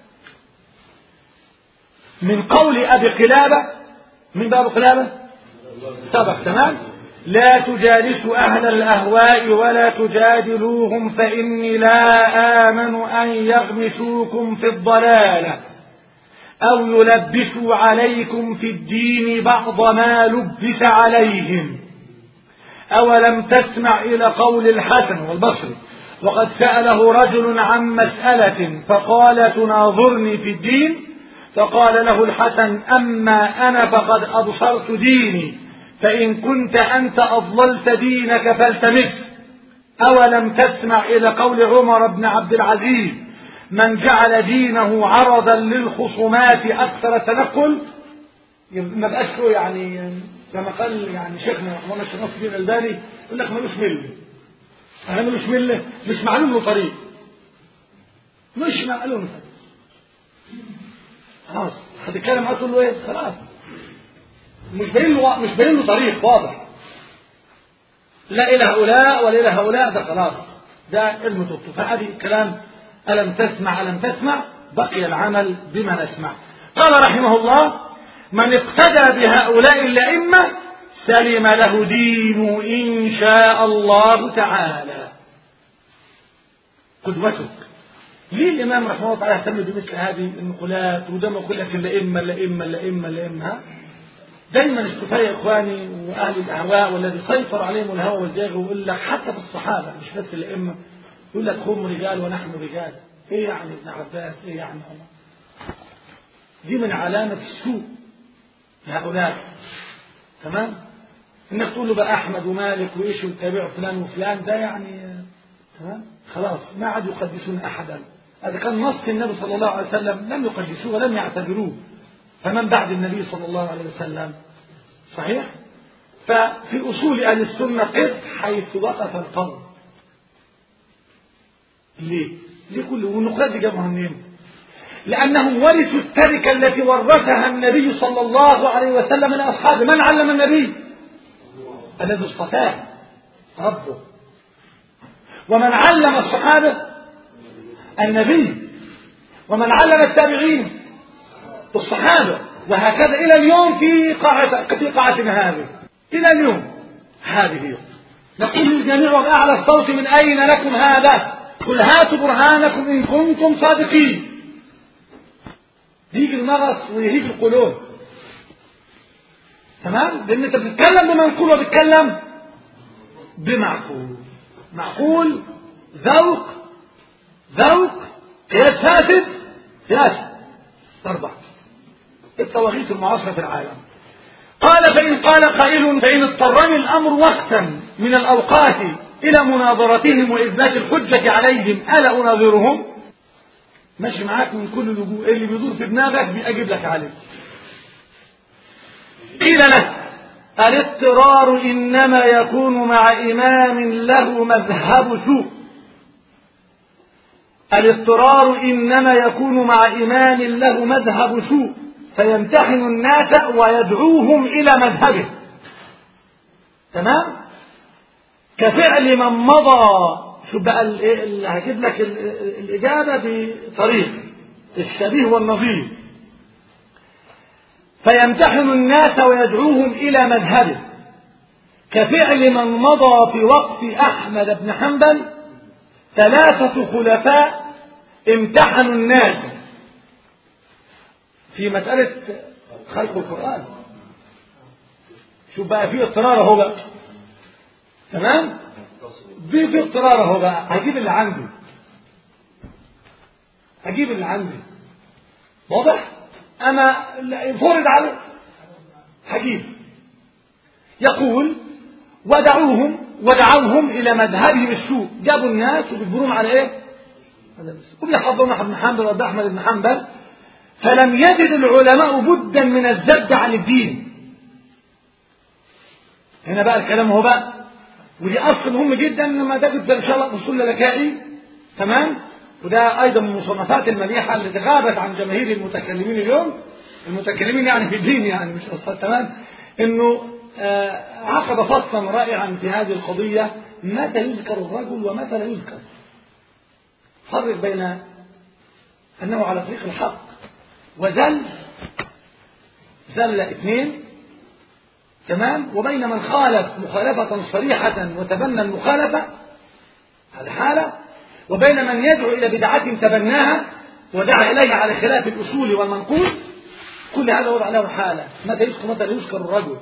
من قول أبي قلابة من باب قلابة سبق تمام لا تجالسوا أهل الأهواء ولا تجادلوهم فإني لا آمن أن يغمسوكم في الضلالة أو يلبسوا عليكم في الدين بعض ما لبس عليهم أولم تسمع إلى قول الحسن والبصري وقد سأله رجل عن مسألة فقال تناظرني في الدين فقال له الحسن أما أنا فقد أبصرت ديني فإن كنت أنت أضللت دينك فالتمس أولم تسمع إلى قول عمر بن عبد العزيز من جعل دينه عرضا للخصومات أكثر تنقل ما بقاش يعني كما قال يعني شيخنا مولانا الشيخ نصر الدين الألباني يقول لك ملوش مله أنا ملوش مله مش معلوم له طريق مش معلوم له طريق خلاص هتتكلم معاه تقول له ايه خلاص مش باين له مش باين له طريق واضح لا الى هؤلاء ولا الى هؤلاء ده خلاص ده المتوفى فهذه الكلام الم تسمع الم تسمع بقي العمل بما نسمع قال رحمه الله من اقتدى بهؤلاء الائمه سلم له دينه ان شاء الله تعالى قدوتك ليه الإمام رحمه الله تعالى يهتم بمثل هذه النقولات وده ما يقول لك الأئمة الأئمة الأئمة الأئمة دايما السفهاء يا إخواني وأهل الأهواء والذي سيطر عليهم الهوى والزيغ ويقول لك حتى في الصحابة مش بس الأئمة يقول لك هم رجال ونحن رجال إيه يعني ابن عباس إيه يعني عمر دي من علامة السوء لهؤلاء تمام انك تقول له بقى احمد ومالك وايش وتابع فلان وفلان ده يعني تمام خلاص ما عاد يقدسون احدا هذا كان نص النبي صلى الله عليه وسلم لم يقدسوه ولم يعتبروه فمن بعد النبي صلى الله عليه وسلم صحيح ففي أصول أهل السنة قف حيث وقف القلب ليه؟ ليه كله والنقاد دي جابوها منين؟ لأنهم ورثوا التركة التي ورثها النبي صلى الله عليه وسلم لأصحابه من علم النبي؟ الذي اصطفاه ربه ومن علم الصحابة النبي ومن علم التابعين الصحابة وهكذا إلى اليوم في قاعة في قاعتنا هذه إلى اليوم هذه نقول للجميع بأعلى الصوت من أين لكم هذا قل هاتوا برهانكم إن كنتم صادقين يجي المغص ويهيج القلوب تمام لأن أنت بتتكلم بمنقول وبتتكلم بمعقول معقول ذوق ذوق قياس فاسد قياس أربعة الطواغيت المعاصرة في العالم قال فإن قال قائل فإن اضطرني الأمر وقتا من الأوقات إلى مناظرتهم وإثبات الحجة عليهم ألا أناظرهم ماشي معاك من كل الوجوه اللي بيدور في دماغك بيجيب لك عليه قيل له الاضطرار إنما يكون مع إمام له مذهب سوء الاضطرار إنما يكون مع إمام له مذهب سوء فيمتحن الناس ويدعوهم إلى مذهبه تمام كفعل من مضى شو بقى اللي هجيب لك الإجابة بطريق الشبيه والنظير فيمتحن الناس ويدعوهم إلى مذهبه كفعل من مضى في وقت أحمد بن حنبل ثلاثة خلفاء امتحنوا الناس في مسألة خلق القرآن شوف بقى في اضطرار اهو بقى تمام في في اضطرار اهو بقى هجيب اللي عندي هجيب اللي عندي واضح اما فرض عليه هجيب يقول ودعوهم ودعوهم إلى مذهبهم السوء جابوا الناس وبيجبروهم على إيه؟ وبيحضرون أحمد بن حنبل وأبي أحمد بن حنبل فلم يجد العلماء بدا من الزبد عن الدين هنا بقى الكلام هو بقى ودي أصل مهم جدا لما تجد إن شاء الله أصول لكائي تمام وده أيضا من المصنفات المليحة التي غابت عن جماهير المتكلمين اليوم المتكلمين يعني في الدين يعني مش أصلا تمام إنه آه عقد فصلا رائعا في هذه القضية متى يذكر الرجل ومتى لا يذكر فرق بين أنه على طريق الحق وزل زل اثنين تمام وبين من خالف مخالفة صريحة وتبنى المخالفة هذا حالة وبين من يدعو إلى بدعة تبناها ودعا إليها على خلاف الأصول والمنقول كل هذا وضع له حالة متى يذكر متى لا يذكر الرجل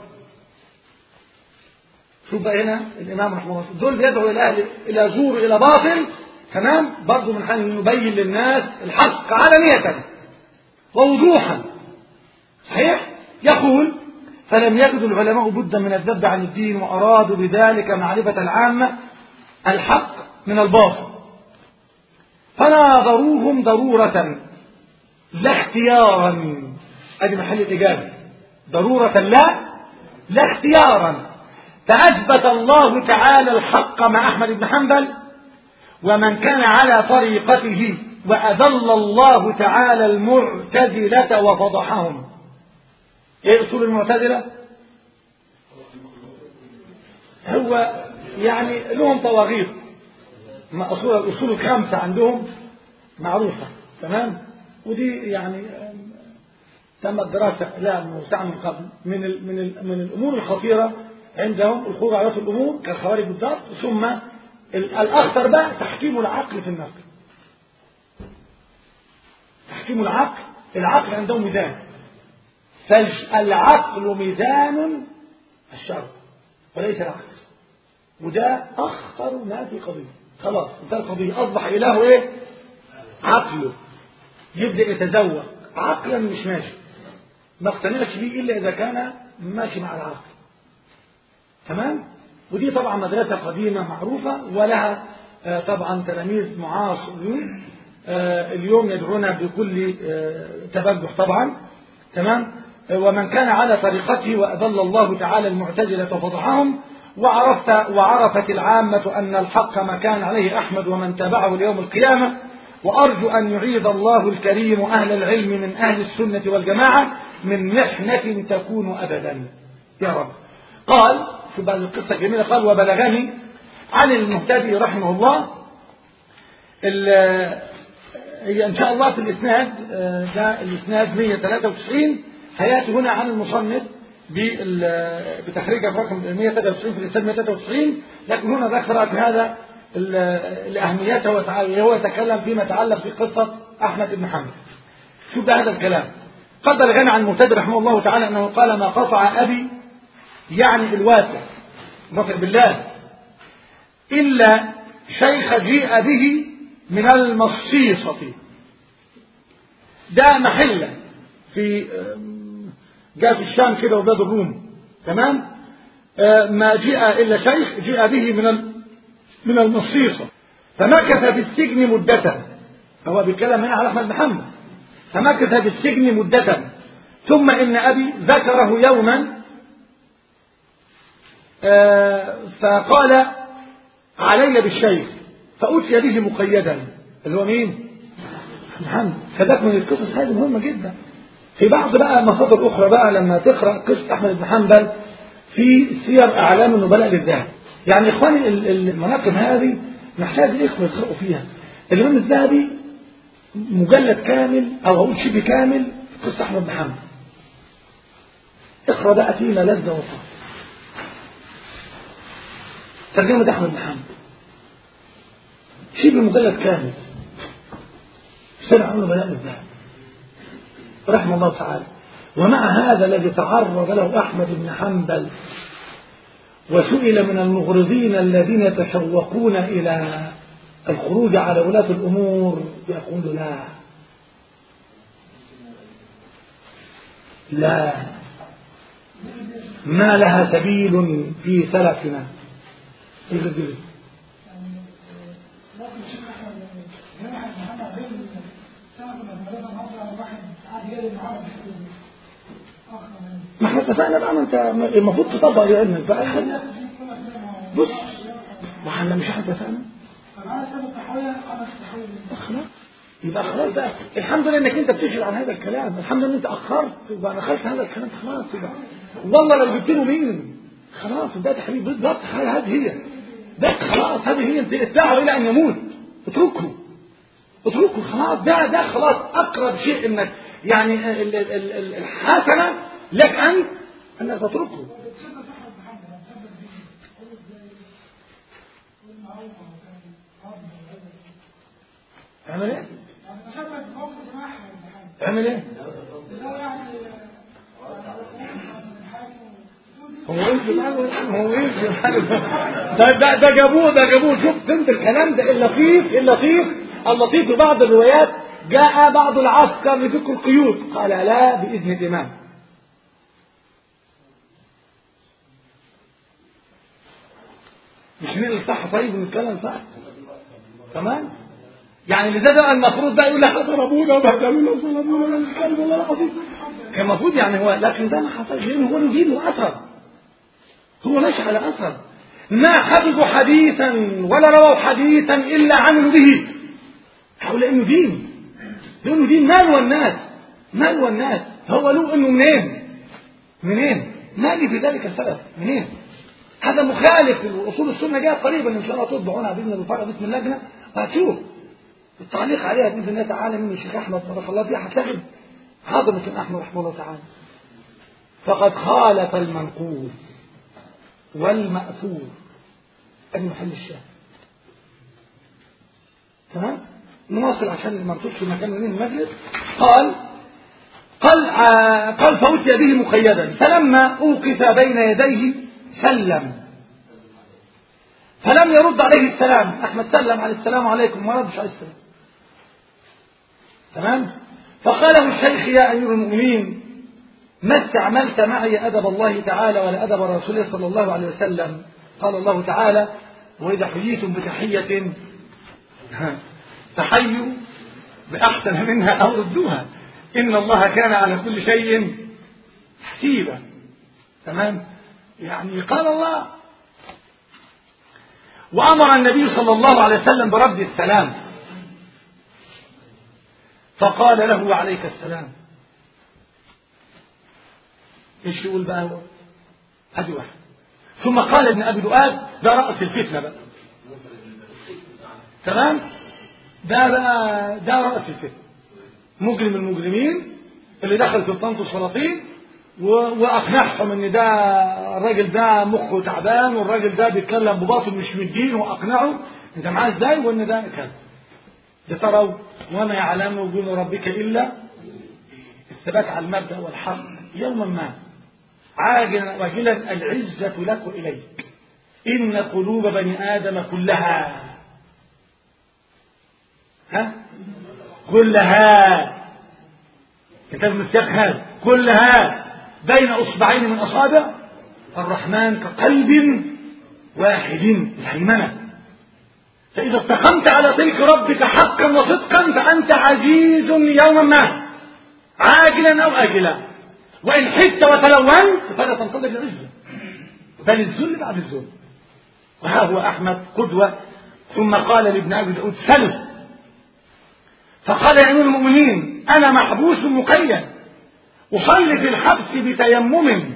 شوف بقى هنا الإمام رحمه الله دول بيدعوا إلى أهل إلى زور إلى باطل تمام برضه من حين يبين للناس الحق علانية ووضوحا صحيح يقول فلم يجد العلماء بدا من الذب عن الدين وأرادوا بذلك معرفة العامة الحق من الباطل فناظروهم ضرورة لا اختيارا ادي محل الإجابة ضرورة لا لا اختيارا فأثبت الله تعالى الحق مع أحمد بن حنبل ومن كان على طريقته وأذل الله تعالى المعتزلة وفضحهم ايه اصول المعتزلة هو يعني لهم طواغيت ما اصول الاصول الخمسة عندهم معروفة تمام ودي يعني تمت دراسة لا موسعة من قبل من ال من ال من الامور الخطيرة عندهم الخروج على الامور كالخوارج بالضبط ثم الاخطر بقى تحكيم العقل في النقل تحكيم العقل العقل عندهم ميزان فالعقل ميزان الشرع وليس العكس وده أخطر ما في قضية خلاص انتهى القضية أصبح إله إيه عقله يبدأ يتزوج عقلا مش ماشي ما اقتنعش بيه إلا إذا كان ماشي مع العقل تمام ودي طبعا مدرسة قديمة معروفة ولها آه طبعا تلاميذ معاصرين آه اليوم يدعون بكل آه تبجح طبعا تمام ومن كان على طريقته وأذل الله تعالى المعتزلة وفضحهم وعرفت وعرفت العامة أن الحق ما كان عليه أحمد ومن تبعه ليوم القيامة وأرجو أن يعيذ الله الكريم أهل العلم من أهل السنة والجماعة من محنة تكون أبدا يا رب قال في بعض القصة الجميلة قال وبلغني عن المهتدي رحمه الله هي إن شاء الله في الإسناد ده الإسناد 193 هياتي هنا عن المصنف بتخريج رقم 193 في الإسناد 193 لكن هنا ذكر في هذا الأهميات وهو يتكلم فيما يتعلق في قصة أحمد بن حنبل شوف هذا الكلام قد بلغنا عن المهتدي رحمه الله تعالى أنه قال ما قطع أبي يعني الواسع وافق بالله إلا شيخ جيء به من المصيصة ده محلة في جاء في الشام كده وبلاد الروم تمام ما جاء إلا شيخ جاء به من من المصيصة فمكث في السجن مدة هو بيتكلم هنا على أحمد محمد فمكث في السجن مدة ثم إن أبي ذكره يوما فقال علي بالشيخ فأتي به مقيدا اللي هو مين محمد فذاك من القصص هذه مهمة جدا في بعض بقى مصادر أخرى بقى لما تقرأ قصة أحمد بن حنبل في سير أعلام النبلاء للذهب يعني إخواني المناقب هذه نحتاج الإخوة يقرأوا فيها الإمام الذهبي مجلد كامل أو أقول شبه كامل في قصة أحمد بن حنبل اقرأ بقى فيه ملذة وطاقة ترجمة أحمد بن حنبل شبه مجلد كامل سير أعلام النبلاء للذهب رحمه الله تعالى ومع هذا الذي تعرض له أحمد بن حنبل وسئل من المغرضين الذين يتشوقون إلى الخروج على ولاة الأمور يقول لا لا ما لها سبيل في سلفنا يغدر ممكن الشيخ احمد هنا احنا محمد بين سنه كنا في مدرسه مصر على واحد قاعد يجادل معانا في الحته دي اخ من ما احنا اتفقنا بقى ما انت المفروض تطبق علمك بقى بص ما احنا مش احنا اتفقنا فمعانا سبب التحويه عمل التحويه دي خلاص يبقى خلاص بقى الحمد لله انك انت بتشهد عن هذا الكلام الحمد لله انت اخرت وبقى نخلت هذا الكلام خلاص يبقى والله لو جبت له مين خلاص ده يا حبيبي بالظبط هذه هي بس خلاص هذه هي انت اتبعه الى ان يموت اتركه اتركه خلاص ده ده خلاص اقرب شيء انك يعني ال- ال- ال- ال- الحسنه لك انت انك تتركه اعمل ايه؟ تشبه بموقف مع احمد بن حنبل اعمل ايه؟ اللي هو يعني هو ايه في الأول؟ هو ايه في الأول؟ ده ده ده جابوه ده جابوه شفت انت الكلام ده اللطيف اللطيف اللطيف في بعض الروايات جاء بعض العسكر لفك القيود قال لا باذن الامام مش مين الصح طيب ونتكلم صح تمام يعني لذا ده المفروض بقى يقول لك ضربونا وبهدلونا وظلمونا والكلب والله العظيم كان المفروض يعني هو لكن ده ما حصل لانه هو له دين واثر هو ماشي على اثر ما حفظوا حديثا ولا رووا حديثا الا عملوا به هؤلاء انه دين لانه دين مال والناس مال والناس هو له انه منين منين ما لي في ذلك السبب منين هذا مخالف اصول السنه جاء قريبا ان شاء الله تطبعونها باذن الله فرق باسم اللجنه وهتشوف التعليق عليها باذن الله تعالى من الشيخ احمد بارك الله فيه هتلاقي حاضر الشيخ احمد رحمه الله تعالى فقد خالف المنقول والمأثور ادي محل الشاهد تمام نواصل عشان ما نطولش في مكان من المجلس قال قال آه قال فأتي به مقيدا فلما أوقف بين يديه سلم فلم يرد عليه السلام أحمد سلم عليه السلام عليكم ما ردش عليه السلام تمام فقال له الشيخ يا أمير المؤمنين ما استعملت معي أدب الله تعالى ولا أدب رسوله صلى الله عليه وسلم قال الله تعالى وإذا حييتم بتحية فحيوا بأحسن منها أو ردوها إن الله كان على كل شيء حسيبا تمام يعني قال الله وأمر النبي صلى الله عليه وسلم برد السلام فقال له عليك السلام ايش يقول بقى هو ادي واحد ثم قال ابن ابي دؤاد ده راس الفتنه بقى تمام ده بقى ده راس الفتنه مجرم المجرمين اللي دخل في طنط السلاطين و- واقنعهم ان ده الراجل ده مخه تعبان والراجل ده بيتكلم بباطل مش من الدين واقنعه انت معاه ازاي وان ده كذا لتروا وما يعلم وجود ربك الا الثبات على المبدا والحق يوما ما عاجلا واجلا العزه لك واليك ان قلوب بني ادم كلها ها كلها انت المسياق هذا كلها بين اصبعين من اصابع الرحمن كقلب واحد الهيمنه فاذا استقمت على طريق ربك حقا وصدقا فانت عزيز يوما ما عاجلا او اجلا وان حدت وتلونت فلا تنتظر العزه بل الذل بعد الذل وها هو احمد قدوه ثم قال لابن ابي داود سله فقال يا امير المؤمنين انا محبوس مقيد اصلي في الحبس بتيمم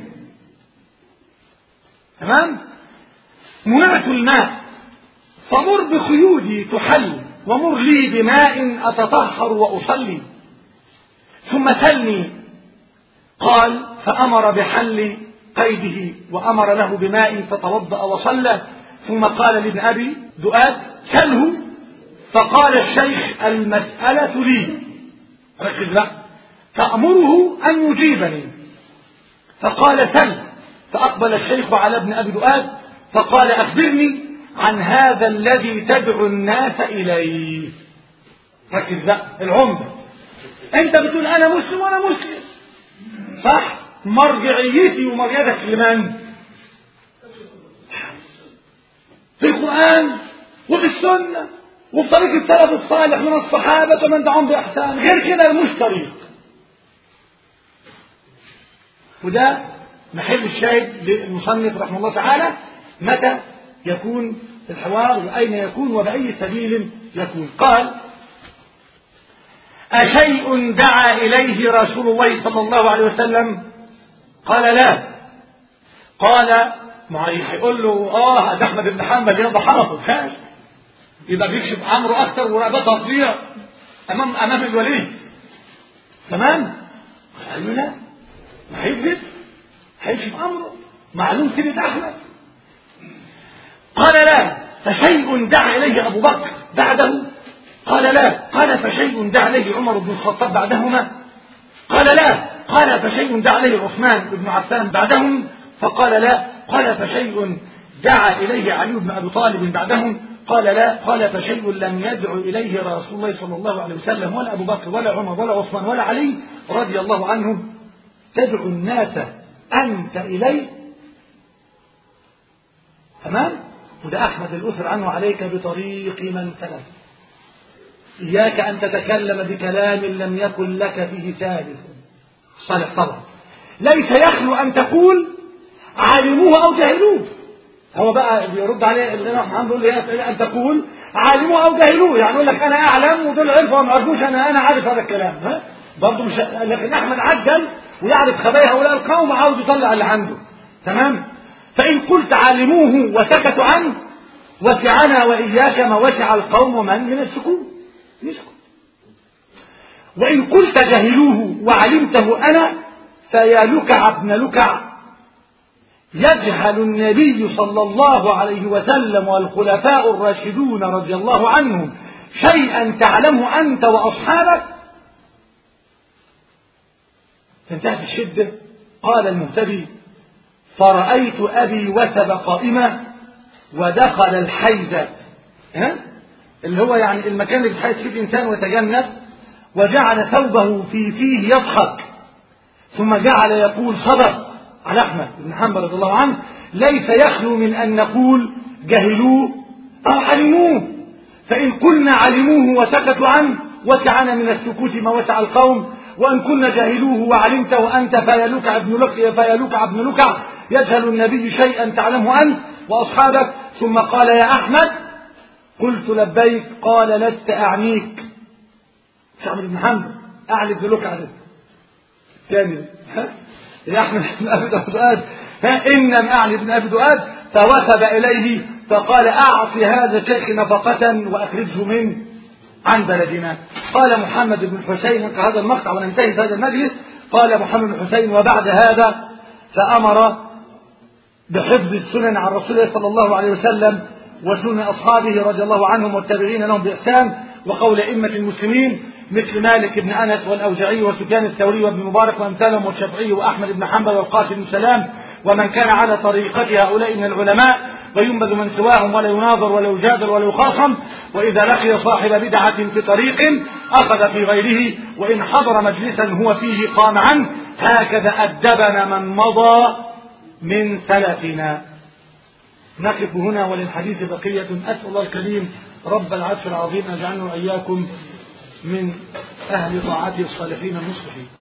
تمام منعت الماء فمر بخيودي تحل ومر لي بماء اتطهر واصلي ثم سلني قال فامر بحل قيده وامر له بماء فتوضا وصلى ثم قال لابن ابي دؤاد سله فقال الشيخ المسألة لي ركز بقى تأمره أن يجيبني فقال سل فأقبل الشيخ على ابن أبي دؤاد فقال أخبرني عن هذا الذي تدعو الناس إليه ركز بقى العمدة أنت بتقول أنا مسلم وأنا مسلم صح مرجعيتي ومرجعتك لمن؟ في القرآن وفي السنة وفي طريق السلف الصالح من الصحابة ومن دعاهم بإحسان غير كده مش طريق وده محل الشاهد للمصنف رحمه الله تعالى متى يكون الحوار وأين يكون وبأي سبيل يكون قال أشيء دعا إليه رسول الله صلى الله عليه وسلم قال لا قال ما هيقول له اه ده احمد بن حنبل يا حافظ ها يبقى بيكشف عمرو اكتر ورقبتها تضيع امام امام الولي تمام قال له لا ما هيكذب هيكشف عمرو معلوم سيدة احمد قال لا فشيء دعا اليه ابو بكر بعده قال لا قال فشيء دعا اليه عمر بن الخطاب بعدهما قال لا قال فشيء دعا اليه عثمان بن عفان بعدهم فقال لا قال فشيء دعا إليه علي بن أبي طالب بعدهم قال لا قال فشيء لم يدع إليه رسول الله صلى الله عليه وسلم ولا أبو بكر ولا عمر ولا عثمان ولا علي رضي الله عنهم تدعو الناس أنت إليه تمام وده أحمد الأثر عنه عليك بطريق من سلف إياك أن تتكلم بكلام لم يكن لك فيه ثالث صالح طبعا ليس يخلو أن تقول عالموه أو جهلوه هو بقى بيرد عليه الإمام محمد بيقول لي أن تقول عالموه أو جهلوه يعني يقول لك أنا أعلم ودول عرفوا وما عرفوش أنا أنا عارف هذا الكلام ها برضه مش لكن أحمد عجل ويعرف خبايا هؤلاء القوم وعاوز يطلع اللي عنده تمام فإن قلت عالموه وسكتوا عنه وسعنا وإياك ما وسع القوم ومن من السكوت نسكت وإن قلت جهلوه وعلمته أنا فيا لكع ابن لكع يجهل النبي صلى الله عليه وسلم والخلفاء الراشدون رضي الله عنهم شيئا تعلمه أنت وأصحابك انتهت الشدة قال المهتدي فرأيت أبي وثب قائمة ودخل الحيز ها؟ اللي هو يعني المكان اللي بيتحيز فيه الإنسان ويتجنب وجعل ثوبه في فيه يضحك ثم جعل يقول صدق على أحمد بن حنبل رضي الله عنه ليس يخلو من أن نقول جهلوه أو علموه فإن قلنا علموه وسكتوا عنه وسعنا من السكوت ما وسع القوم وأن كنا جهلوه وعلمته أنت فيلك ابن لك فيلك ابن لكع يجهل النبي شيئا تعلمه أنت وأصحابك ثم قال يا أحمد قلت لبيك قال لست أعنيك شعب بن حنبل أعلى ابن لكع ده ثاني يا أحمد بن أبي دؤاد ها إنما أعلى بن أبي دؤاد فوثب إليه فقال أعطي هذا الشيخ نفقة وأخرجه من عن بلدنا قال محمد بن الحسين هذا المقطع وننتهي في هذا المجلس قال محمد بن الحسين وبعد هذا فأمر بحفظ السنن عن رسول الله صلى الله عليه وسلم وسنن أصحابه رضي الله عنهم والتابعين لهم بإحسان وقول أئمة المسلمين مثل مالك بن أنس والأوزعي وسفيان الثوري وابن مبارك وأمثالهم والشافعي وأحمد بن حنبل والقاسم بن سلام ومن كان على طريقة هؤلاء من العلماء وينبذ من سواهم ولا يناظر ولا يجادل ولا يخاصم وإذا لقي صاحب بدعة في طريق أخذ في غيره وإن حضر مجلسا هو فيه قام عنه هكذا أدبنا من مضى من سلفنا نقف هنا وللحديث بقية أسأل الله الكريم رب العرش العظيم أن يجعلنا وإياكم من أهل طاعته الصالحين المصلحين